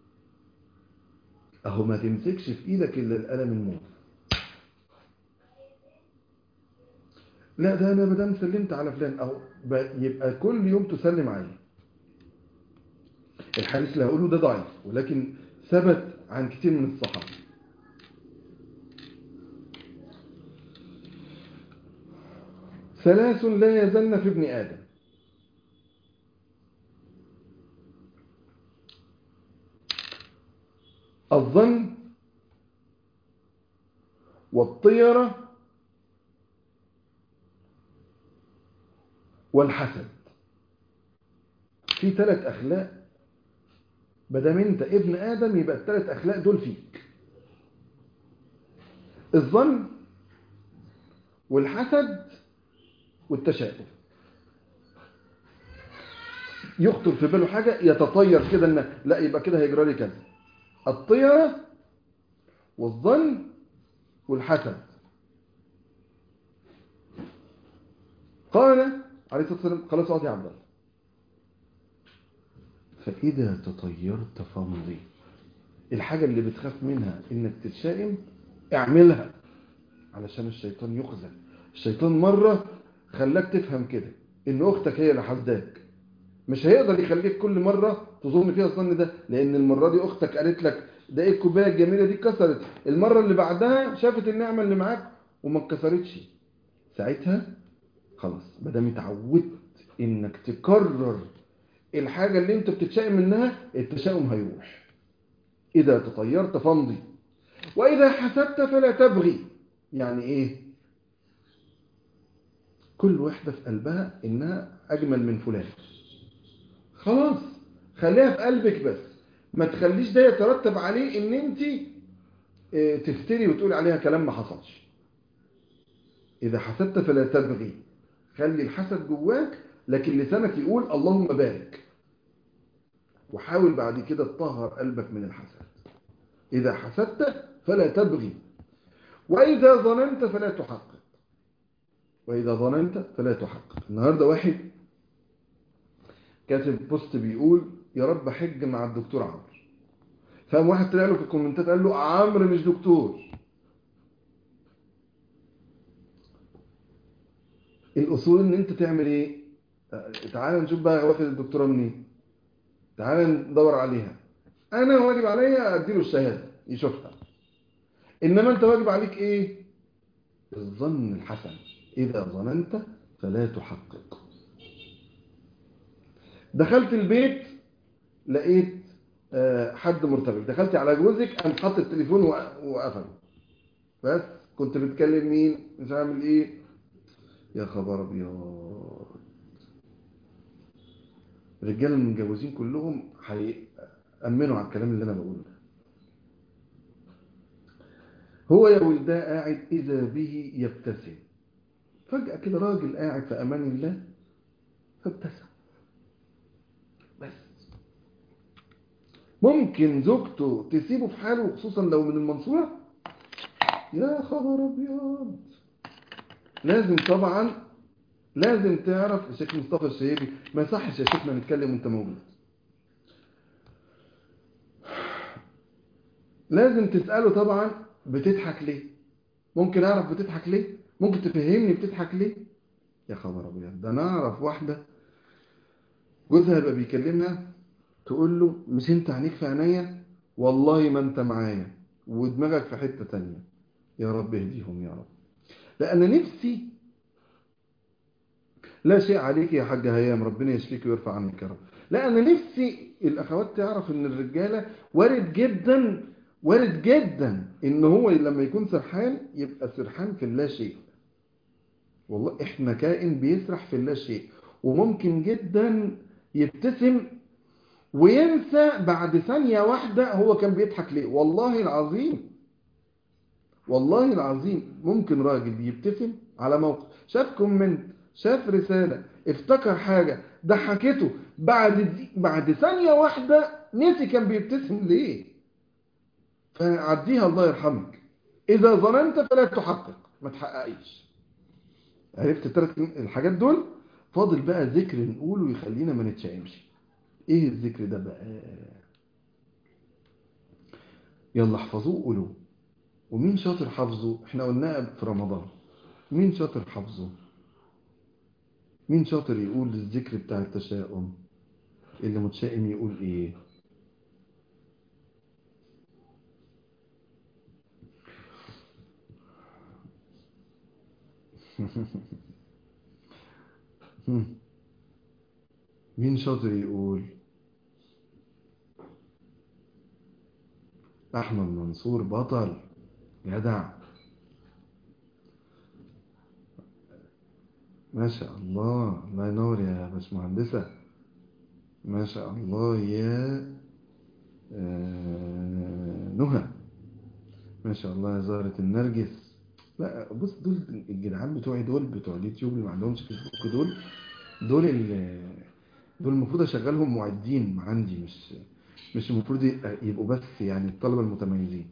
أهو ما تمسكش في إيدك إلا القلم الموف لا ده انا مدام سلمت على فلان اهو يبقى كل يوم تسلم عليه الحديث اللي هقوله ده ضعيف ولكن ثبت عن كتير من الصحابه ثلاث لا يزلن في ابن ادم الظن والطيره والحسد في ثلاث اخلاق بدام انت ابن ادم يبقى الثلاث اخلاق دول فيك الظن والحسد والتشاؤم يخطر في باله حاجه يتطير كده ان لا يبقى كده هيجرى لي كذا الطيره والظن والحسد قال عليه الصلاة والسلام خلاص اقعد يا عبد الله فإذا تطيرت فامضي الحاجة اللي بتخاف منها إنك تتشائم اعملها علشان الشيطان يخزن الشيطان مرة خلاك تفهم كده إن أختك هي اللي حسداك مش هيقدر يخليك كل مرة تظن فيها الظن ده لأن المرة دي أختك قالت لك ده إيه الكوباية الجميلة دي اتكسرت المرة اللي بعدها شافت النعمة اللي معاك وما اتكسرتش ساعتها خلاص ما دام اتعودت انك تكرر الحاجه اللي انت بتتشائم منها التشاؤم هيروح اذا تطيرت فامضي واذا حسدت فلا تبغي يعني ايه كل واحدة في قلبها إنها أجمل من فلان خلاص خليها في قلبك بس ما تخليش ده يترتب عليه إن أنت اه، تفتري وتقول عليها كلام ما حصلش إذا حسدت فلا تبغي خلي الحسد جواك لكن لسانك يقول اللهم بارك وحاول بعد كده تطهر قلبك من الحسد إذا حسدت فلا تبغي وإذا ظننت فلا تحقق وإذا ظننت فلا تحقق النهاردة واحد كاتب بوست بيقول يا رب حج مع الدكتور عمرو فقام واحد طلع له في الكومنتات قال له عمرو مش دكتور الأصول إن أنت تعمل إيه؟ تعال نشوف بقى واخد الدكتوراه منين تعال ندور عليها أنا واجب عليا أديله الشهادة يشوفها إنما أنت واجب عليك إيه؟ الظن الحسن إذا ظننت فلا تحقق دخلت البيت لقيت آه، حد مرتبك دخلت على جوزك قام حط التليفون وق- وقفله بس كنت بتكلم مين مش عامل ايه يا خبر ابيض الرجاله المتجوزين كلهم هيأمنوا على الكلام اللي انا بقوله ده هو يا ولداه قاعد اذا به يبتسم فجأة كده راجل قاعد في امان الله فابتسم بس ممكن زوجته تسيبه في حاله خصوصا لو من المنصورة يا خبر ابيض لازم طبعا لازم تعرف الشيخ مصطفى الشهيبي ما يصحش يا شيخنا نتكلم وانت موجود لازم تسأله طبعا بتضحك ليه ممكن اعرف بتضحك ليه ممكن تفهمني بتضحك ليه يا خبر ابيض ده انا اعرف واحده جوزها يبقى بيكلمها تقول له مش انت عينيك في عينيا والله ما انت معايا ودماغك في حته تانية يا رب اهديهم يا رب لان نفسي لا شيء عليك يا حاجه هيام ربنا يشفيك ويرفع عنك يا رب لا انا نفسي الاخوات تعرف ان الرجاله وارد جدا وارد جدا ان هو لما يكون سرحان يبقى سرحان في اللا شيء والله احنا كائن بيسرح في اللا شيء وممكن جدا يبتسم وينسى بعد ثانية واحدة هو كان بيضحك ليه والله العظيم والله العظيم ممكن راجل يبتسم على موقف شاف كومنت شاف رسالة افتكر حاجة ضحكته بعد دي بعد ثانية واحدة نسي كان بيبتسم ليه فعديها الله يرحمك إذا ظننت فلا تحقق ما تحققيش عرفت الثلاث الحاجات دول فاضل بقى ذكر نقوله يخلينا ما نتشائمش ايه الذكر ده بقى يلا احفظوه قولوه ومين شاطر حافظه احنا قلناها في رمضان مين شاطر حافظه مين شاطر يقول الذكر بتاع التشاؤم اللي متشائم يقول ايه مين شاطر يقول احمد منصور بطل جدع ما شاء الله الله ينور يا باشمهندسة ما شاء الله يا آه، نهى ما شاء الله يا زهرة النرجس لا بص دول الجدعان بتوعي دول بتوع اليوتيوب اللي ما عندهمش فيسبوك دول دول ال- دول المفروض اشغلهم معدين عندي مش مش المفروض يبقوا بس يعني الطلبة المتميزين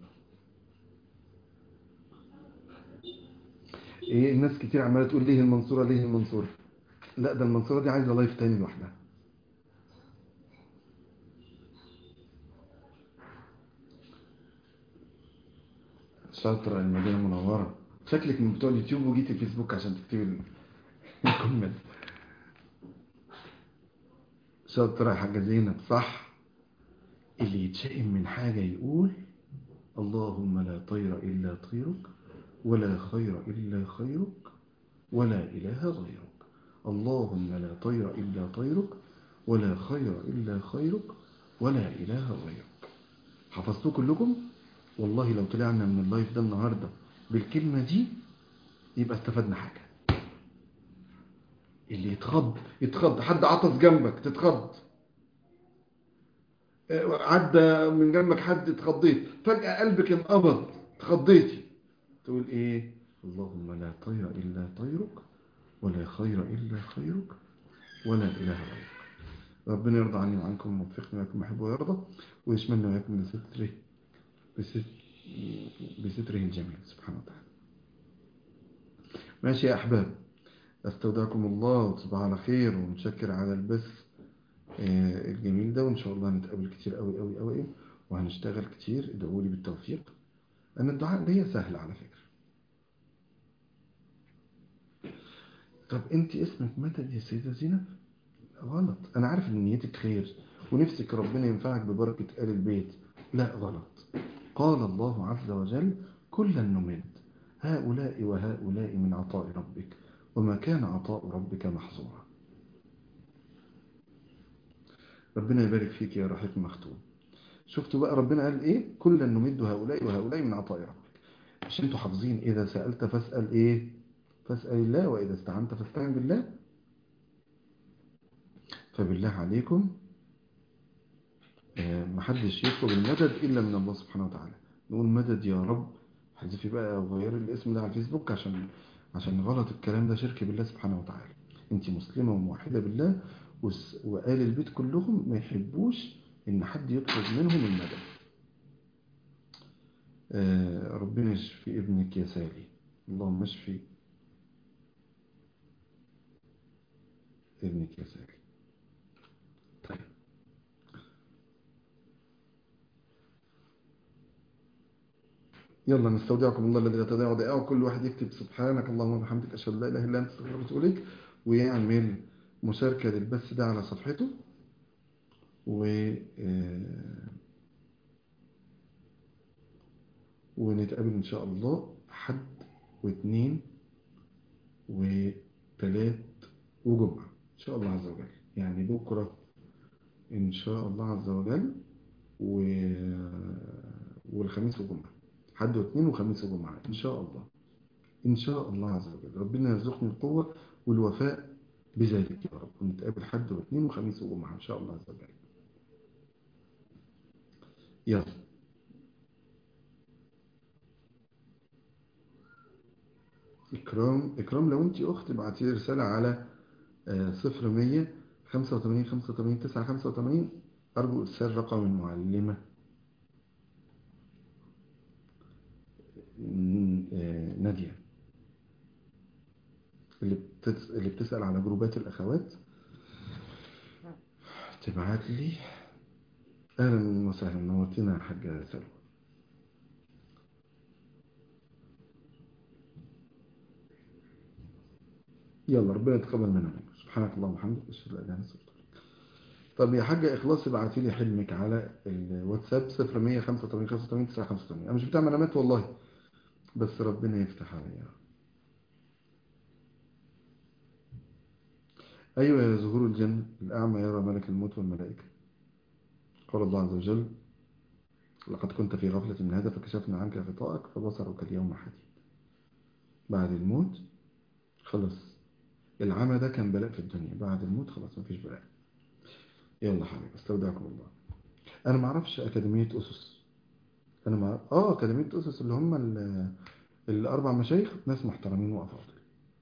ايه الناس كتير عماله تقول ليه المنصورة ليه المنصورة لا ده المنصورة دي عايزة لايف تاني لوحدها شاطرة المدينة المنورة شكلك من بتوع اليوتيوب وجيت الفيسبوك عشان تكتبي ال- الكومنت شاطرة يا حاجة زينب صح اللي يتشائم من حاجة يقول اللهم لا طير إلا طيرك ولا خير إلا خيرك ولا إله غيرك اللهم لا طير إلا طيرك ولا خير إلا خيرك ولا إله غيرك حفظتوا كلكم والله لو طلعنا من اللايف ده النهاردة بالكلمة دي يبقى استفدنا حاجة اللي يتخض يتخض حد عطس جنبك تتخض عدى من جنبك حد اتخضيت فجأة قلبك انقبض اتخضيتي تقول ايه اللهم لا طير إلا طيرك ولا خير إلا خيرك ولا إله غيرك ربنا يرضى عني وعنكم ووفقني ويكون محب ويرضى ويشملنا ويكون بستره بستره الجميل سبحانه وتعالى ماشي يا أحباب أستودعكم الله وتصبح على خير ونشكر على البث الجميل ده وإن شاء الله هنتقابل كتير قوي قوي قوي وهنشتغل كتير ادعوا لي بالتوفيق أن الدعاء ليا سهل على فكرة طب أنت اسمك مدد يا سيدة زينب غلط أنا عارف أن نيتك خير ونفسك ربنا ينفعك ببركة آل البيت لا غلط قال الله عز وجل كلا نمد هؤلاء وهؤلاء من عطاء ربك وما كان عطاء ربك محظورا ربنا يبارك فيك يا رحيق مختوم شفتوا بقى ربنا قال ايه كلا نمد هؤلاء وهؤلاء من عطاء ربك مش انتوا حافظين اذا سألت فاسأل ايه فاسأل الله واذا استعنت فاستعن بالله فبالله عليكم محدش يطلب المدد الا من الله سبحانه وتعالى نقول مدد يا رب حذفي بقى وغيري الاسم ده على الفيسبوك عشان عشان غلط الكلام ده شرك بالله سبحانه وتعالى انت مسلمة وموحدة بالله وآل البيت كلهم ما يحبوش ان حد يطلب منهم المدد آه ربنا يشفي ابنك يا سالي اللهم اشفي ابنك يا سالي طيب يلا نستودعكم الله الذي لا تضيع ودائعه كل واحد يكتب سبحانك اللهم وبحمدك اشهد ان لا اله الا انت استغفرك واتوب اليك ويعمل مشاركة للبث ده على صفحته و ونتقابل إن شاء الله حد واثنين وثلاث وجمعة إن شاء الله عز وجل يعني بكرة إن شاء الله عز وجل و... والخميس وجمعة حد واثنين وخميس وجمعة إن شاء الله إن شاء الله عز وجل ربنا يرزقني القوة والوفاء بذلك يا رب ونتقابل حد واثنين وخميس وجمعة إن شاء الله عز وجل يلا إكرام إكرام لو أنت أخت ابعتي لي رسالة على صفر مية خمسة وثمانين خمسة وثمانين تسعة خمسة وثمانين أرجو إرسال رقم المعلمة نادية اللي بتس... اللي بتسأل على جروبات الأخوات تبعت لي أهلا وسهلا نورتنا يا حاجة سلوى يلا ربنا يتقبل منا سبحانك اللهم وبحمدك اشهد ان لا اله الا انت طب يا حاجة إخلاص ابعتي لي حلمك على الواتساب 0185 85 985 أنا مش بتاع منامات والله بس ربنا يفتح عليا أيوة يا زهور الجنة الأعمى يرى ملك الموت والملائكة قال الله عز وجل لقد كنت في غفلة من هذا فكشفنا عنك غطاءك فبصرك اليوم حديد بعد الموت خلص العمى ده كان بلاء في الدنيا بعد الموت خلاص مفيش بلاء يلا حبيبي استودعكم الله انا ما اعرفش اكاديميه اسس انا ما اه اكاديميه اسس اللي هم الاربع مشايخ ناس محترمين وافاضل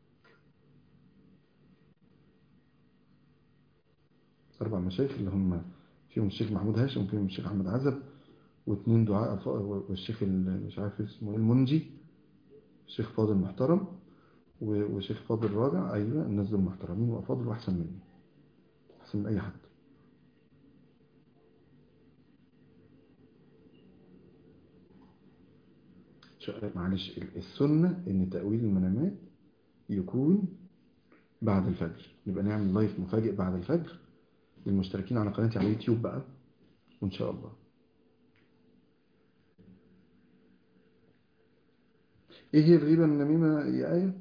اربع مشايخ اللي هم فيهم الشيخ محمود هاشم وفيهم الشيخ احمد عزب واثنين دعاء والشيخ مش عارف اسمه المنجي الشيخ فاضل محترم وشيخ فاضل رابع ايوه الناس دول محترمين وافاضل واحسن مني احسن من اي حد معلش السنة ان تأويل المنامات يكون بعد الفجر نبقى نعمل لايف مفاجئ بعد الفجر للمشتركين على قناتي على يوتيوب بقى وان شاء الله ايه هي الغيبة النميمة يا آية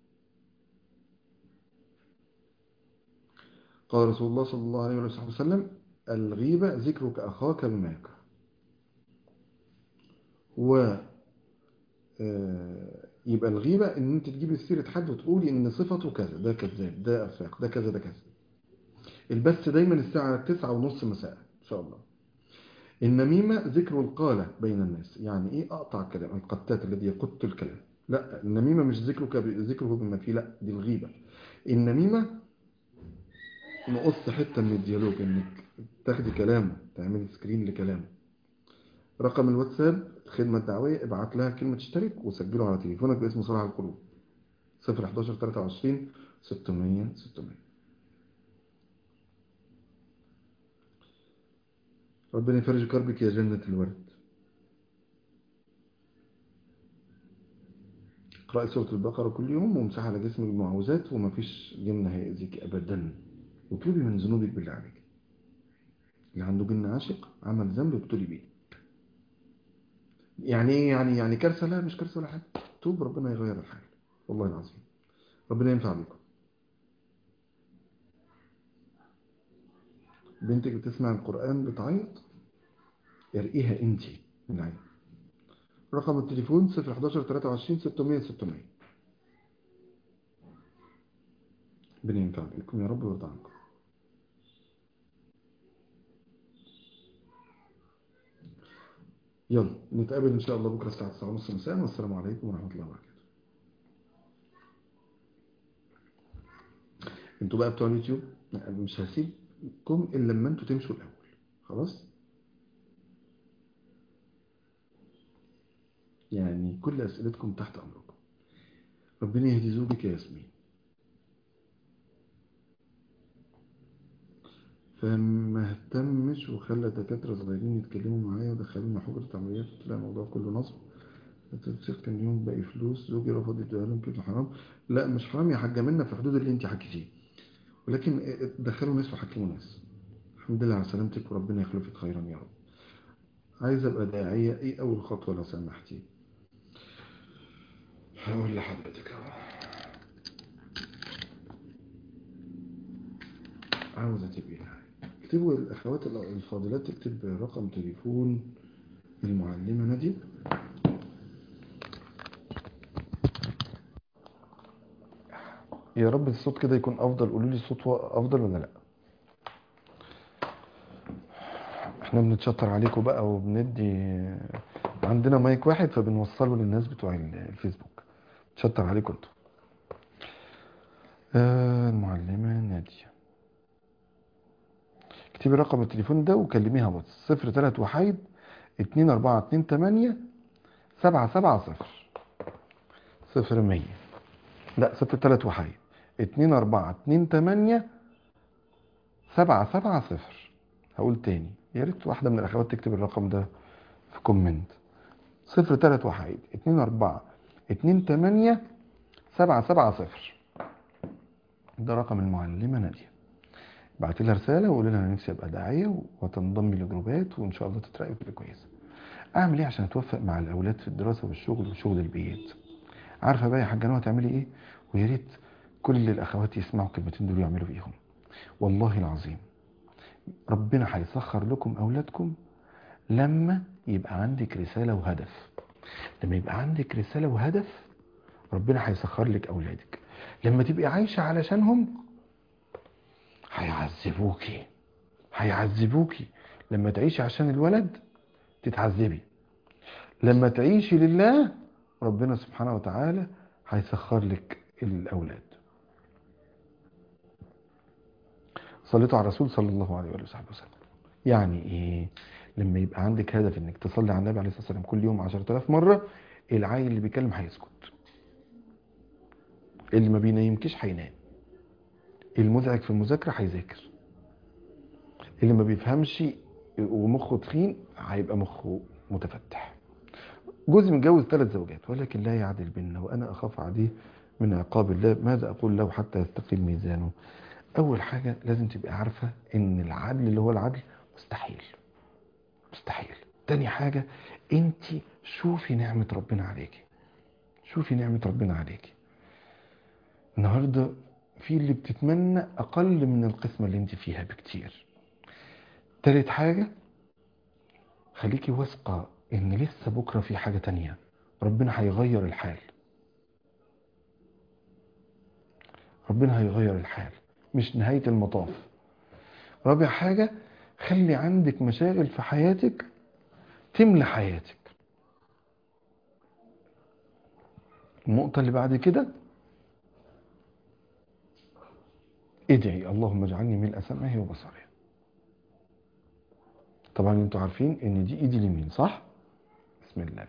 قال رسول الله صلى الله عليه وسلم الغيبة ذكرك أخاك بما يكره و يبقى الغيبة ان انت تجيبي سيرة حد وتقولي ان صفته كذا ده كذاب ده افاق ده كذا ده كذا البث دايما الساعة تسعة ونص مساء ان شاء الله النميمة ذكر القالة بين الناس يعني ايه اقطع الكلام القتات الذي يقت الكلام لا النميمة مش ذكرك ذكره بما فيه لا دي الغيبة النميمة نقص حتة من الديالوج انك تاخدي كلامه تعملي سكرين لكلامه رقم الواتساب الخدمة الدعوية ابعت لها كلمة اشترك وسجله على تليفونك باسم صلاح القلوب 011 23 600 600 ربنا يفرج كربك يا جنة الورد اقرأي سورة البقرة كل يوم وامسحي على جسمك بمعوذات ومفيش جن هيأذيك أبدا واطلبي من ذنوبك بالله عليك اللي عنده جن عاشق عمل ذنب يبتلي بيه يعني ايه يعني يعني كارثه لا مش كارثه ولا حاجه توب ربنا يغير الحال والله العظيم ربنا ينفع بكم بنتك بتسمع القرآن بتعيط ارقيها انت من العين رقم التليفون 011 23 600 600 ربنا ينفع بكم يا رب ويرضى عنكم يلا نتقابل ان شاء الله بكره الساعه 9:30 مساء والسلام عليكم ورحمه الله وبركاته انتوا بقى بتوع اليوتيوب مش هسيبكم الا لما انتوا تمشوا الاول خلاص يعني كل اسئلتكم تحت امركم ربنا يهدي زوجك يا ياسمين فما اهتمش وخلى دكاترة صغيرين يتكلموا معايا ودخلونا حجرة عمليات طلع الموضوع كله نصب التنسيق كان يوم باقي فلوس زوجي رفض يديها لهم كده حرام لا مش حرام يا حاجة منا في حدود اللي انت حكيتيه ولكن دخلوا ناس وحكموا ناس الحمد لله على سلامتك وربنا يخلفك خيرا يا رب عايز ابقى داعية ايه اول خطوة لو سمحتي هقول لحضرتك اهو عاوزة تبقي اكتبوا الأخوات الفاضلات تكتب رقم تليفون المعلمة نادية يا رب الصوت كده يكون أفضل قولوا لي الصوت أفضل ولا لأ احنا بنتشطر عليكم بقى وبندي عندنا مايك واحد فبنوصله للناس بتوع الفيسبوك نتشطر عليكم انتوا آه المعلمة نادية اكتبي رقم التليفون ده وكلميها بس صفر تلات وحيد اتنين اربعة اتنين تمانية سبعة سبعة صفر صفر مية لا صفر تلات وحيد اتنين اربعة اتنين تمانية سبعة سبعة صفر هقول تاني يا ريت واحدة من الاخوات تكتب الرقم ده في كومنت صفر تلات وحيد اتنين اربعة اتنين تمانية سبعة سبعة صفر ده رقم المعلمة نادية بعت لها رساله وقول لها انا نفسي ابقى داعيه وتنضمي لجروبات وان شاء الله تترقي وتبقى كويسه اعمل ايه عشان اتوفق مع الاولاد في الدراسه والشغل وشغل البيت عارفه بقى يا حاجه نوى تعملي ايه ويا ريت كل الاخوات يسمعوا الكلمتين دول ويعملوا بيهم والله العظيم ربنا هيسخر لكم اولادكم لما يبقى عندك رساله وهدف لما يبقى عندك رساله وهدف ربنا هيسخر لك اولادك لما تبقي عايشه علشانهم هيعذبوكي هيعذبوكي لما تعيشي عشان الولد تتعذبي لما تعيشي لله ربنا سبحانه وتعالى هيسخر لك الأولاد صليتوا على الرسول صلى الله عليه وصحبه وسلم يعني ايه لما يبقى عندك هدف انك تصلي على النبي عليه الصلاه والسلام كل يوم 10000 مره العيل اللي بيتكلم هيسكت اللي ما بينيمكيش هينام المزعج في المذاكرة هيذاكر اللي ما بيفهمش ومخه تخين هيبقى مخه متفتح جوزي متجوز ثلاث زوجات ولكن لا يعدل بيننا وانا اخاف عليه من عقاب الله ماذا اقول له حتى يستقيم ميزانه اول حاجة لازم تبقى عارفة ان العدل اللي هو العدل مستحيل مستحيل تاني حاجة انت شوفي نعمة ربنا عليكي شوفي نعمة ربنا عليكي النهاردة في اللي بتتمنى اقل من القسمة اللي انت فيها بكتير تالت حاجة خليكي واثقة ان لسه بكرة في حاجة تانية ربنا هيغير الحال ربنا هيغير الحال مش نهاية المطاف رابع حاجة خلي عندك مشاغل في حياتك تملى حياتك النقطة اللي بعد كده ادعي اللهم اجعلني ملء سمعه وبصره طبعا انتوا عارفين ان دي ايدي اليمين صح بسم الله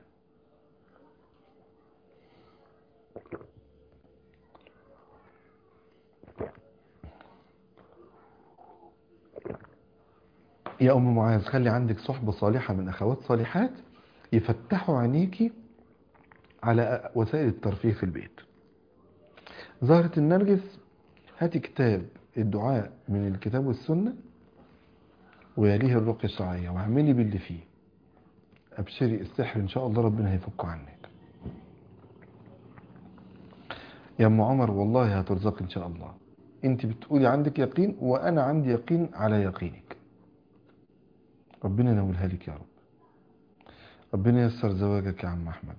يا ام معاذ خلي عندك صحبة صالحة من اخوات صالحات يفتحوا عينيكي على وسائل الترفيه في البيت زهرة النرجس هاتي كتاب الدعاء من الكتاب والسنة ويليه الرقية الشرعية واعملي باللي فيه ابشري السحر ان شاء الله ربنا هيفكه عنك يا ام عمر والله هترزق ان شاء الله انت بتقولي عندك يقين وانا عندي يقين على يقينك ربنا ينولها لك يا رب ربنا ييسر زواجك يا عم احمد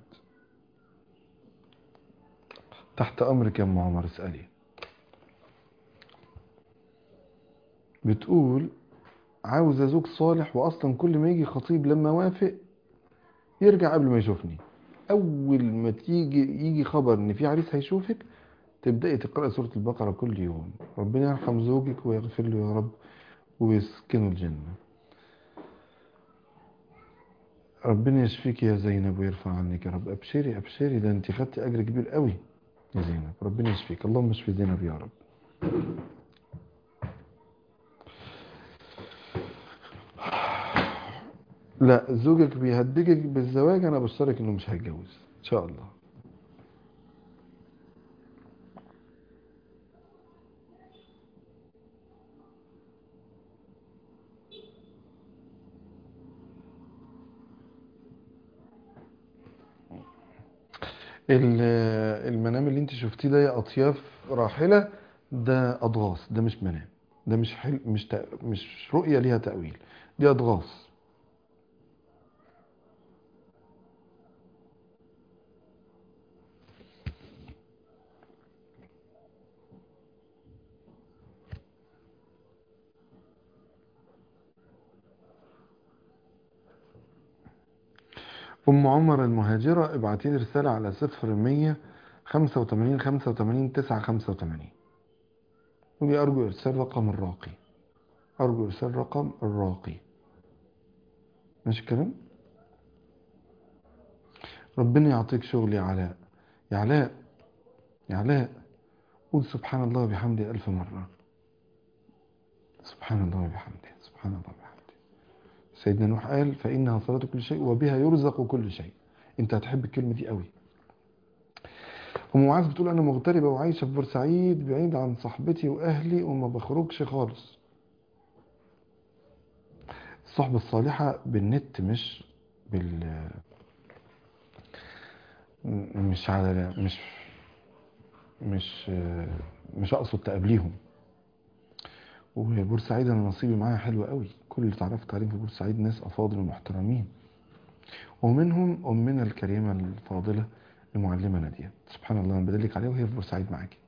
تحت امرك يا ام عمر اسالي بتقول عاوزه زوج صالح واصلا كل ما يجي خطيب لما وافق يرجع قبل ما يشوفني اول ما تيجي يجي خبر ان في عريس هيشوفك تبداي تقراي سوره البقره كل يوم ربنا يرحم زوجك ويغفر له يا رب ويسكنه الجنه ربنا يشفيك يا زينب ويرفع عنك يا رب ابشري ابشري ده انت خدتي اجر كبير قوي يا زينب ربنا يشفيك اللهم اشفي زينب يا رب لا زوجك بيهدجك بالزواج انا بشترك انه مش هيتجوز ان شاء الله ال- المنام اللي انت شفتيه ده يا اطياف راحله ده اضغاث ده مش منام ده مش حل مش تأ... مش رؤيه ليها تاويل دي اضغاث أم عمر المهاجرة ابعتي لي رسالة على صفر مية خمسة وتمانين خمسة وتمانين تسعة خمسة وتمانين قولي أرجو إرسال رقم الراقي أرجو إرسال رقم الراقي ماشي الكلام ربنا يعطيك شغل يا علاء يا علاء يا علاء قول سبحان الله وبحمده ألف مرة سبحان الله وبحمده سبحان الله وبحمده سيدنا نوح قال فإنها صلاة كل شيء وبها يرزق كل شيء انت هتحب الكلمة دي قوي أم معاذ بتقول أنا مغتربة وعايشة في بورسعيد بعيد عن صاحبتي وأهلي وما بخرجش خالص الصحبة الصالحة بالنت مش بال مش على مش مش مش أقصد تقابليهم وبورسعيد انا نصيبي معاها حلو قوي كل اللي اتعرفت عليهم في بورسعيد ناس افاضل ومحترمين ومنهم امنا الكريمه الفاضله المعلمه ناديه سبحان الله انا بدلك عليها وهي في بورسعيد معاكي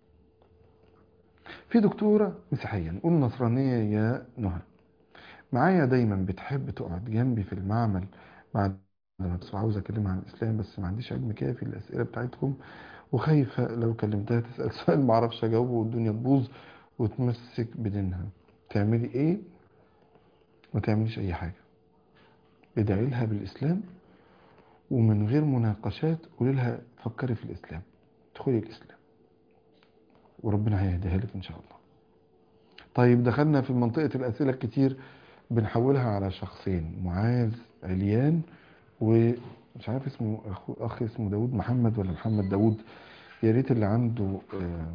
في دكتوره مسيحيه نقول نصرانيه يا نهى معايا دايما بتحب تقعد جنبي في المعمل بعد ما بس عاوز اكلمها عن الاسلام بس ما عنديش علم كافي الاسئله بتاعتكم وخايفه لو كلمتها تسال سؤال ما اعرفش اجاوبه والدنيا تبوظ وتمسك بدينها تعملي ايه ما تعمليش اي حاجة ادعي لها بالاسلام ومن غير مناقشات قولي لها فكري في الاسلام ادخلي الاسلام وربنا هيهديها لك ان شاء الله طيب دخلنا في منطقة الاسئلة الكتير بنحولها على شخصين معاذ عليان ومش عارف اسمه اخو اخ اسمه داود محمد ولا محمد داود يا ريت اللي عنده آه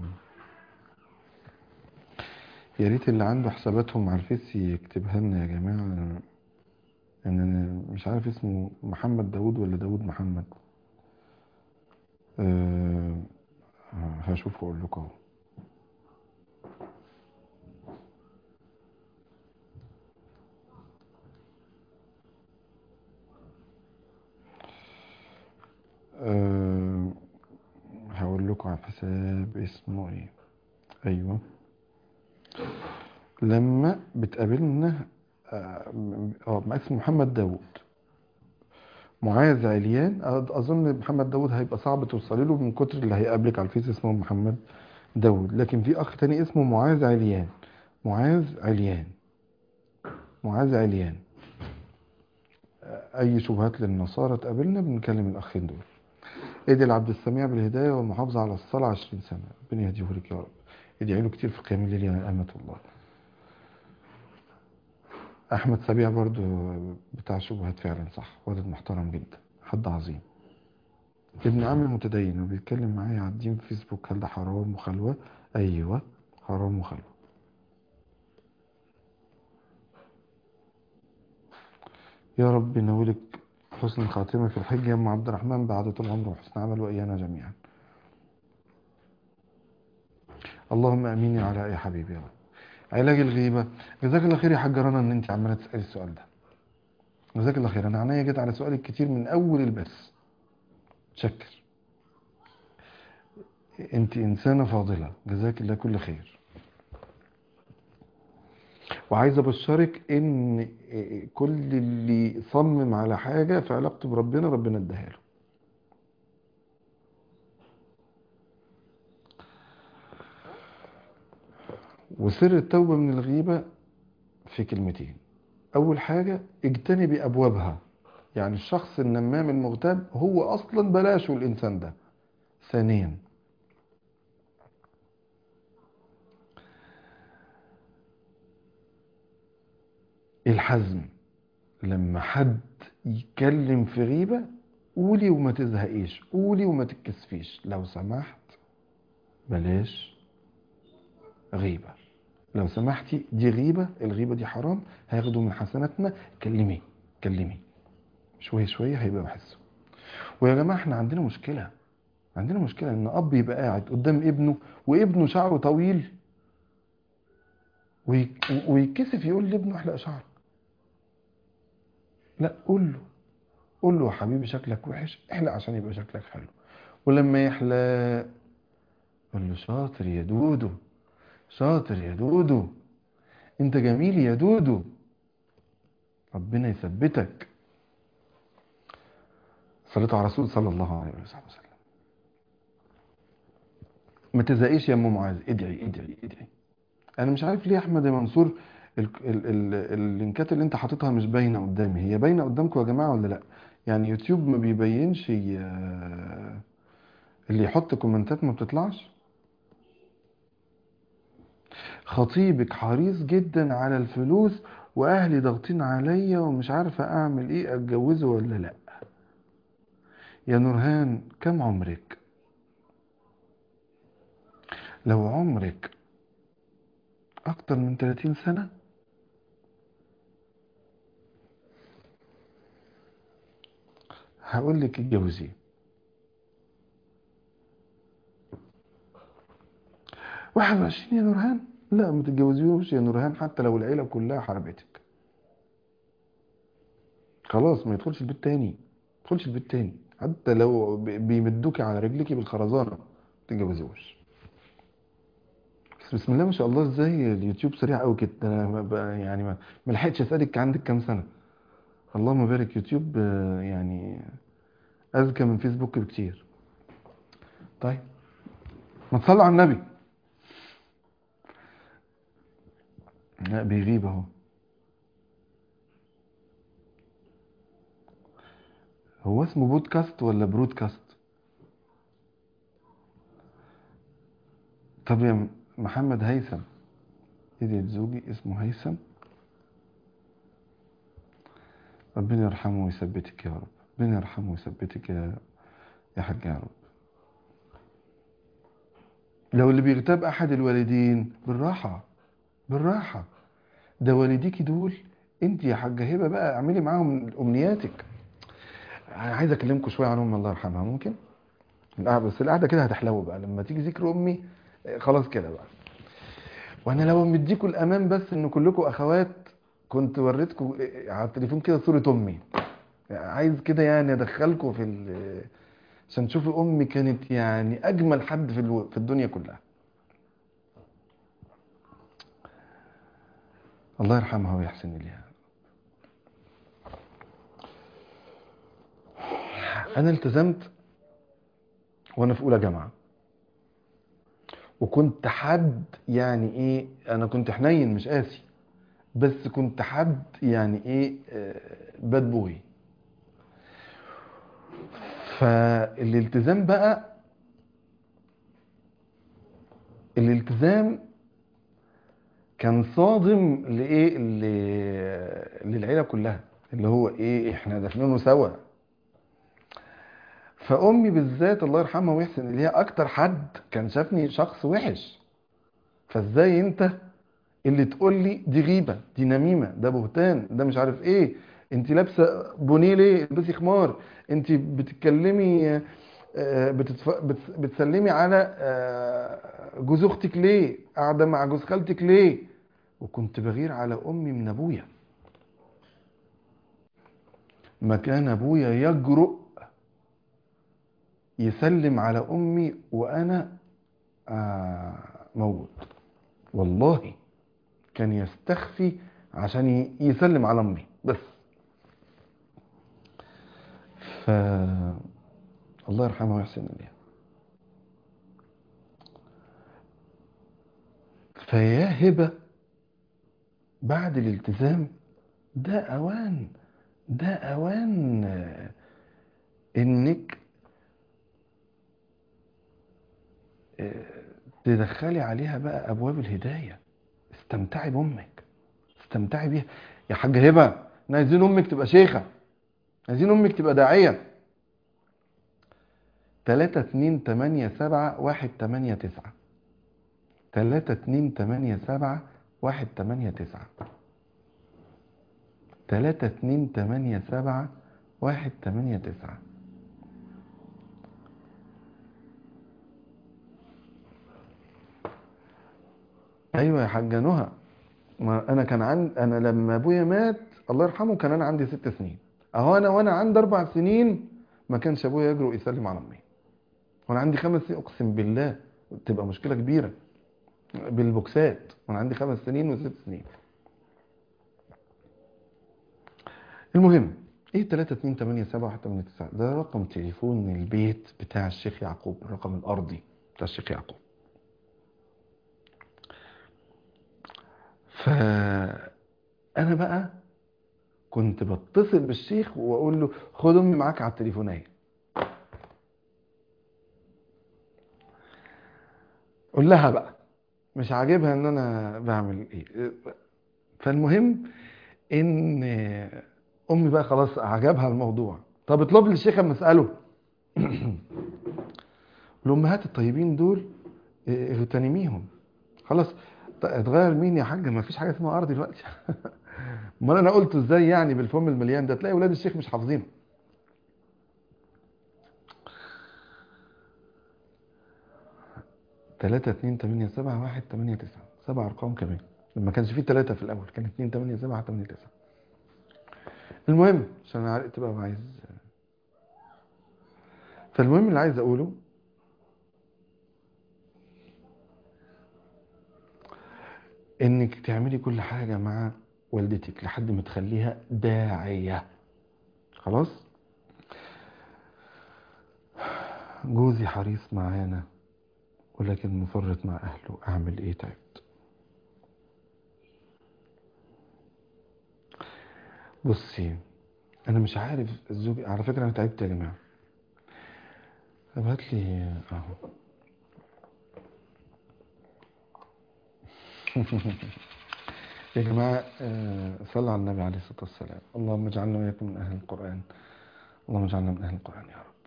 يا ريت اللي عنده حساباتهم على الفيس يكتبها لنا يا جماعة ان انا مش عارف اسمه محمد داود ولا داود محمد أه هشوف واقول لكم اهو أه هقول لكم على الحساب اسمه ايه ايوه لما بتقابلنا آه، م- اه اسمه محمد داوود معاذ عليان أ- اظن محمد داوود هيبقى صعب توصلي له من كتر اللي هيقابلك على الفيس اسمه محمد داوود لكن في اخ تاني اسمه معاذ عليان معاذ عليان معاذ عليان آه، اي شبهات للنصارى تقابلنا بنكلم الاخين دول ادي العبد السميع بالهدايه والمحافظه على الصلاه 20 سنه ربنا يهديه لك يا رب ادعي له كتير في قيام الليل يا امه الله احمد سبيع برضو بتاع شبهات فعلا صح ولد محترم جدا حد عظيم ابن عمي متدين وبيتكلم معايا على الدين في فيسبوك هل ده حرام وخلوه ايوه حرام وخلوه يا رب نولك حسن الخاتمه في الحج يا ام عبد الرحمن بعد طول عمره وحسن عمل وايانا جميعا اللهم امين على يا حبيبي يا رب علاج الغيبه جزاك الله خير يا حاجه رنا ان انت عماله تسالي السؤال ده جزاك الله خير انا عينيا جت على سؤالك كتير من اول البث شكر انت انسانه فاضله جزاك الله كل خير وعايز ابشرك ان كل اللي صمم على حاجه في علاقته بربنا ربنا اداها له وسر التوبه من الغيبه في كلمتين اول حاجه اجتنبي ابوابها يعني الشخص النمام المغتاب هو اصلا بلاشه الانسان ده ثانيا الحزم لما حد يتكلم في غيبة قولي وما تزهقيش قولي وما تتكسفيش لو سمحت بلاش غيبة لو سمحتي دي غيبة الغيبة دي حرام هياخدوا من حسناتنا كلمي كلمي شوية شوية هيبقى بحسه ويا جماعة احنا عندنا مشكلة عندنا مشكلة ان اب يبقى قاعد قدام ابنه وابنه شعره طويل ويك- ويتكسف يقول لابنه احلق شعرك لا قول له قول له يا حبيبي شكلك وحش احلق عشان يبقى شكلك حلو ولما يحلق قول له شاطر يا دودو شاطر يا دودو انت جميل يا دودو ربنا يثبتك صليت على رسول صلى الله عليه وسلم ما تزهقيش يا ام معاذ ادعي ادعي ادعي انا مش عارف ليه احمد يا منصور ال ال ال اللينكات اللي انت حاططها مش باينه قدامي هي باينه قدامكم يا جماعه ولا لا يعني يوتيوب ما بيبينش ي- اللي يحط كومنتات ما بتطلعش خطيبك حريص جدا على الفلوس واهلي ضاغطين عليا ومش عارفه اعمل ايه اتجوزه ولا لا يا نورهان كم عمرك لو عمرك اكتر من 30 سنه هقول لك اتجوزيه واحد وعشرين يا نورهان لا ما تتجوزيهوش يا نورهان حتى لو العيلة كلها حربتك خلاص ما يدخلش البيت تاني ما يدخلش البيت تاني حتى لو ب- بيمدوكي على رجلك بالخرزانة ما تتجوزيهوش بس بسم الله ما شاء الله ازاي اليوتيوب سريع قوي كده ده انا ب- ب- يعني ما ما لحقتش اسالك عندك كام سنة اللهم بارك يوتيوب آه، يعني اذكى من فيسبوك بكتير طيب ما تصلوا على النبي لا بيغيب اهو هو اسمه بودكاست ولا برودكاست طب يا م- محمد هيثم ايدي زوجي اسمه هيثم ربنا يرحمه ويثبتك يا رب ربنا يرحمه ويثبتك يا يا حاج يا رب لو اللي بيغتاب احد الوالدين بالراحه بالراحه ده والديكي دول انت يا حاجه هبه بقى اعملي معاهم امنياتك انا عايز اكلمكم شويه عن امي الله يرحمها ممكن القعده بس القعده كده هتحلو بقى لما تيجي ذكر امي آه، خلاص كده بقى وانا لو مديكم الامان بس ان كلكم اخوات كنت وريتكم آه، على التليفون كده صوره امي عايز كده يعني ادخلكم في ال- عشان تشوفوا امي كانت يعني اجمل حد في الو- في الدنيا كلها الله يرحمها ويحسن إليها أنا التزمت وأنا في أولى جامعة وكنت حد يعني إيه أنا كنت حنين مش قاسي بس كنت حد يعني إيه باد بوي فالالتزام بقى الالتزام كان صادم لايه ل- للعيله كلها اللي هو ايه احنا دافنينه سوا فامي بالذات الله يرحمها ويحسن اليها اكتر حد كان شافني شخص وحش فازاي انت اللي تقول لي دي غيبه دي نميمه ده بهتان ده مش عارف ايه انت لابسه بونيه ليه البسي خمار انت بتتكلمي آه، بتتف... بت- بتسلمي على آه، جوز اختك ليه قاعده مع جوز خالتك ليه وكنت بغير على امي من ابويا ما كان ابويا يجرؤ يسلم على امي وانا آه، موجود والله كان يستخفي عشان ي- يسلم على امي بس ف الله يرحمها ويحسن اليها فيا هبه بعد الالتزام ده اوان ده اوان آه، انك آه، تدخلي عليها بقى ابواب الهدايه استمتعي بامك استمتعي بيها يا حاجه هبه احنا عايزين امك تبقى شيخه عايزين امك تبقى داعيه 3 2 8 7 1 8 9 3 2 8 7 1 8 9 3 2 8 7 1 8 9 ايوه يا حاجه نهى ما انا كان عندي انا لما ابويا مات الله يرحمه كان انا عندي ست سنين اهو انا وانا عندي اربع سنين ما كانش ابويا يجرؤ يسلم على امي وانا عندي خمس سنين اقسم بالله تبقى مشكله كبيره بالبوكسات وانا عندي خمس سنين وست سنين المهم ايه 3 2 8 7 1 8 9 ده رقم تليفون البيت بتاع الشيخ يعقوب الرقم الارضي بتاع الشيخ يعقوب فانا بقى كنت بتصل بالشيخ واقول له خد امي معاك على التليفونيه قول لها بقى مش عاجبها ان انا بعمل ايه فالمهم ان امي بقى خلاص عجبها الموضوع طب اطلب لي الشيخ اما اساله الامهات الطيبين دول اه، اغتنميهم خلاص ط- اتغير مين يا حاج ما فيش حاجه اسمها ارض دلوقتي امال انا قلته ازاي يعني بالفم المليان ده تلاقي ولاد الشيخ مش حافظينه تلاتة اتنين تمانية سبعة واحد تمانية تسعة سبع أرقام كمان لما كانش فيه تلاتة في الأول كان اتنين تمانية سبعة تمانية تسعة المهم عشان أنا عرفت بقى عايز فالمهم اللي عايز أقوله إنك تعملي كل حاجة مع والدتك لحد ما تخليها داعية خلاص جوزي حريص معانا ولكن مفرط مع أهله أعمل إيه تعبت بصي أنا مش عارف الزوج على فكرة أنا تعبت يا جماعة طب هات لي أهو يا جماعة آه، صلوا على النبي عليه الصلاة والسلام اللهم اجعلنا وإياكم من أهل القرآن اللهم اجعلنا من أهل القرآن يا رب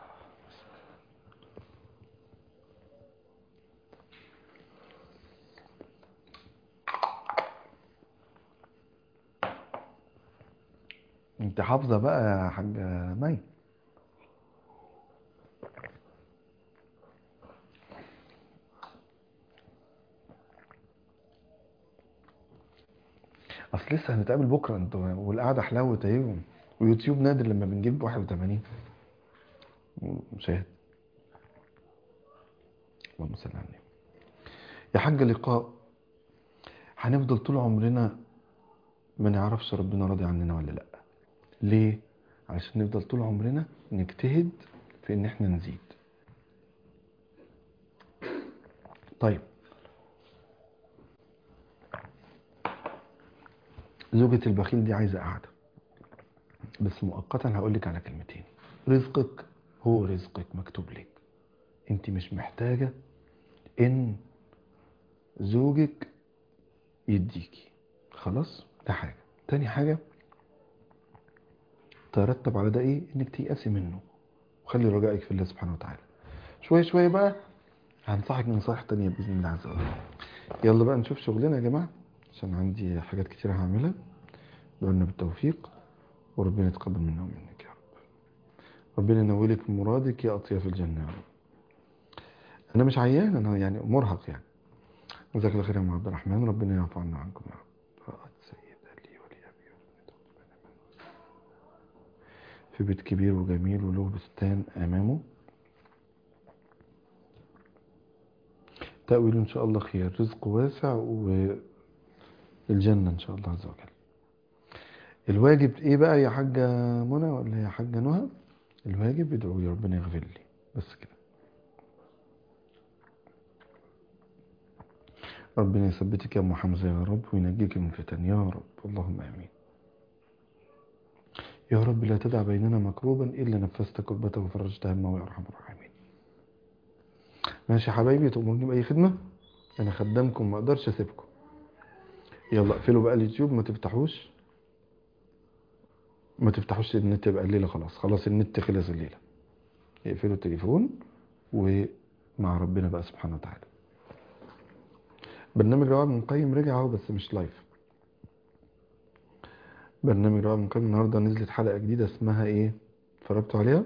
انت حافظة بقى يا حاجة مي اصل لسه هنتقابل بكره انتوا والقعده حلاوه اهي ويوتيوب نادر لما بنجيب 81 مشاهد اللهم صل على النبي يا حاج لقاء هنفضل طول عمرنا ما نعرفش ربنا راضي عننا ولا لا ليه عشان نفضل طول عمرنا نجتهد في ان احنا نزيد طيب زوجة البخيل دي عايزة قاعدة بس مؤقتا هقول لك على كلمتين رزقك هو رزقك مكتوب لك انت مش محتاجة ان زوجك يديكي خلاص ده حاجة تاني حاجة ترتب على ده ايه انك تيأسي منه وخلي رجائك في الله سبحانه وتعالى شوية شوية بقى هنصحك نصائح تانية بإذن الله عز وجل يلا بقى نشوف شغلنا يا جماعة عشان عندي حاجات كتير هعملها دعونا بالتوفيق وربنا يتقبل منا ومنك يا رب ربنا ينولك مرادك يا أطياف الجنة يا رب أنا مش عيان أنا يعني مرهق يعني جزاك الله خير يا أم عبد الرحمن ربنا يعفو عنا وعنكم يا رب قراءة سيدة لي ولأبي في بيت كبير وجميل وله بستان أمامه تأويل إن شاء الله خير رزق واسع والجنة إن شاء الله عز وجل الواجب إيه بقى يا حاجة منى ولا يا حاجة نهى الواجب ادعوا لي ربنا يغفر لي بس كده ربنا يثبتك يا أم حمزة يا رب وينجيك من فتن يا رب اللهم آمين يا رب لا تدع بيننا مكروبا إلا نفست كربته وفرجت همه يا أرحم الراحمين ماشي يا حبايبي تأمرني بأي خدمة أنا خدامكم ما أقدرش أسيبكم يلا اقفلوا بقى اليوتيوب ما تفتحوش ما تفتحوش النت بقى الليلة خلاص خلاص النت خلص الليلة اقفلوا التليفون ومع ربنا بقى سبحانه وتعالى برنامج رواب من قيم رجع اهو بس مش لايف برنامج رواب من قيم النهارده نزلت حلقة جديدة اسمها ايه اتفرجتوا عليها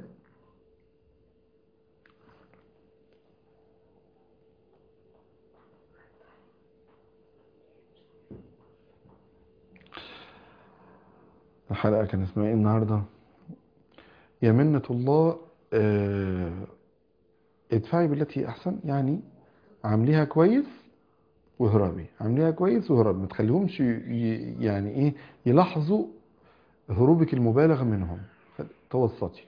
الحلقة كان اسمها ايه النهاردة يا منة الله اه ادفعي بالتي هي احسن يعني عامليها كويس وهربي عامليها كويس وهربي ما تخليهمش ي- ي- يعني ايه يلاحظوا هروبك المبالغ منهم توسطي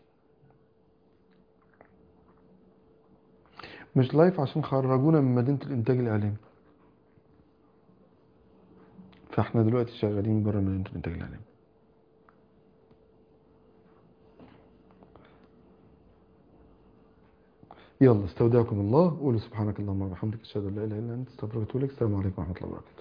مش لايف عشان خرجونا من مدينة الانتاج الاعلامي فاحنا دلوقتي شغالين بره مدينة الانتاج الاعلامي يلا استودعكم الله قولوا سبحانك اللهم وبحمدك اشهد ان لا اله الا انت استغفرك واتوب اليك السلام عليكم ورحمه الله وبركاته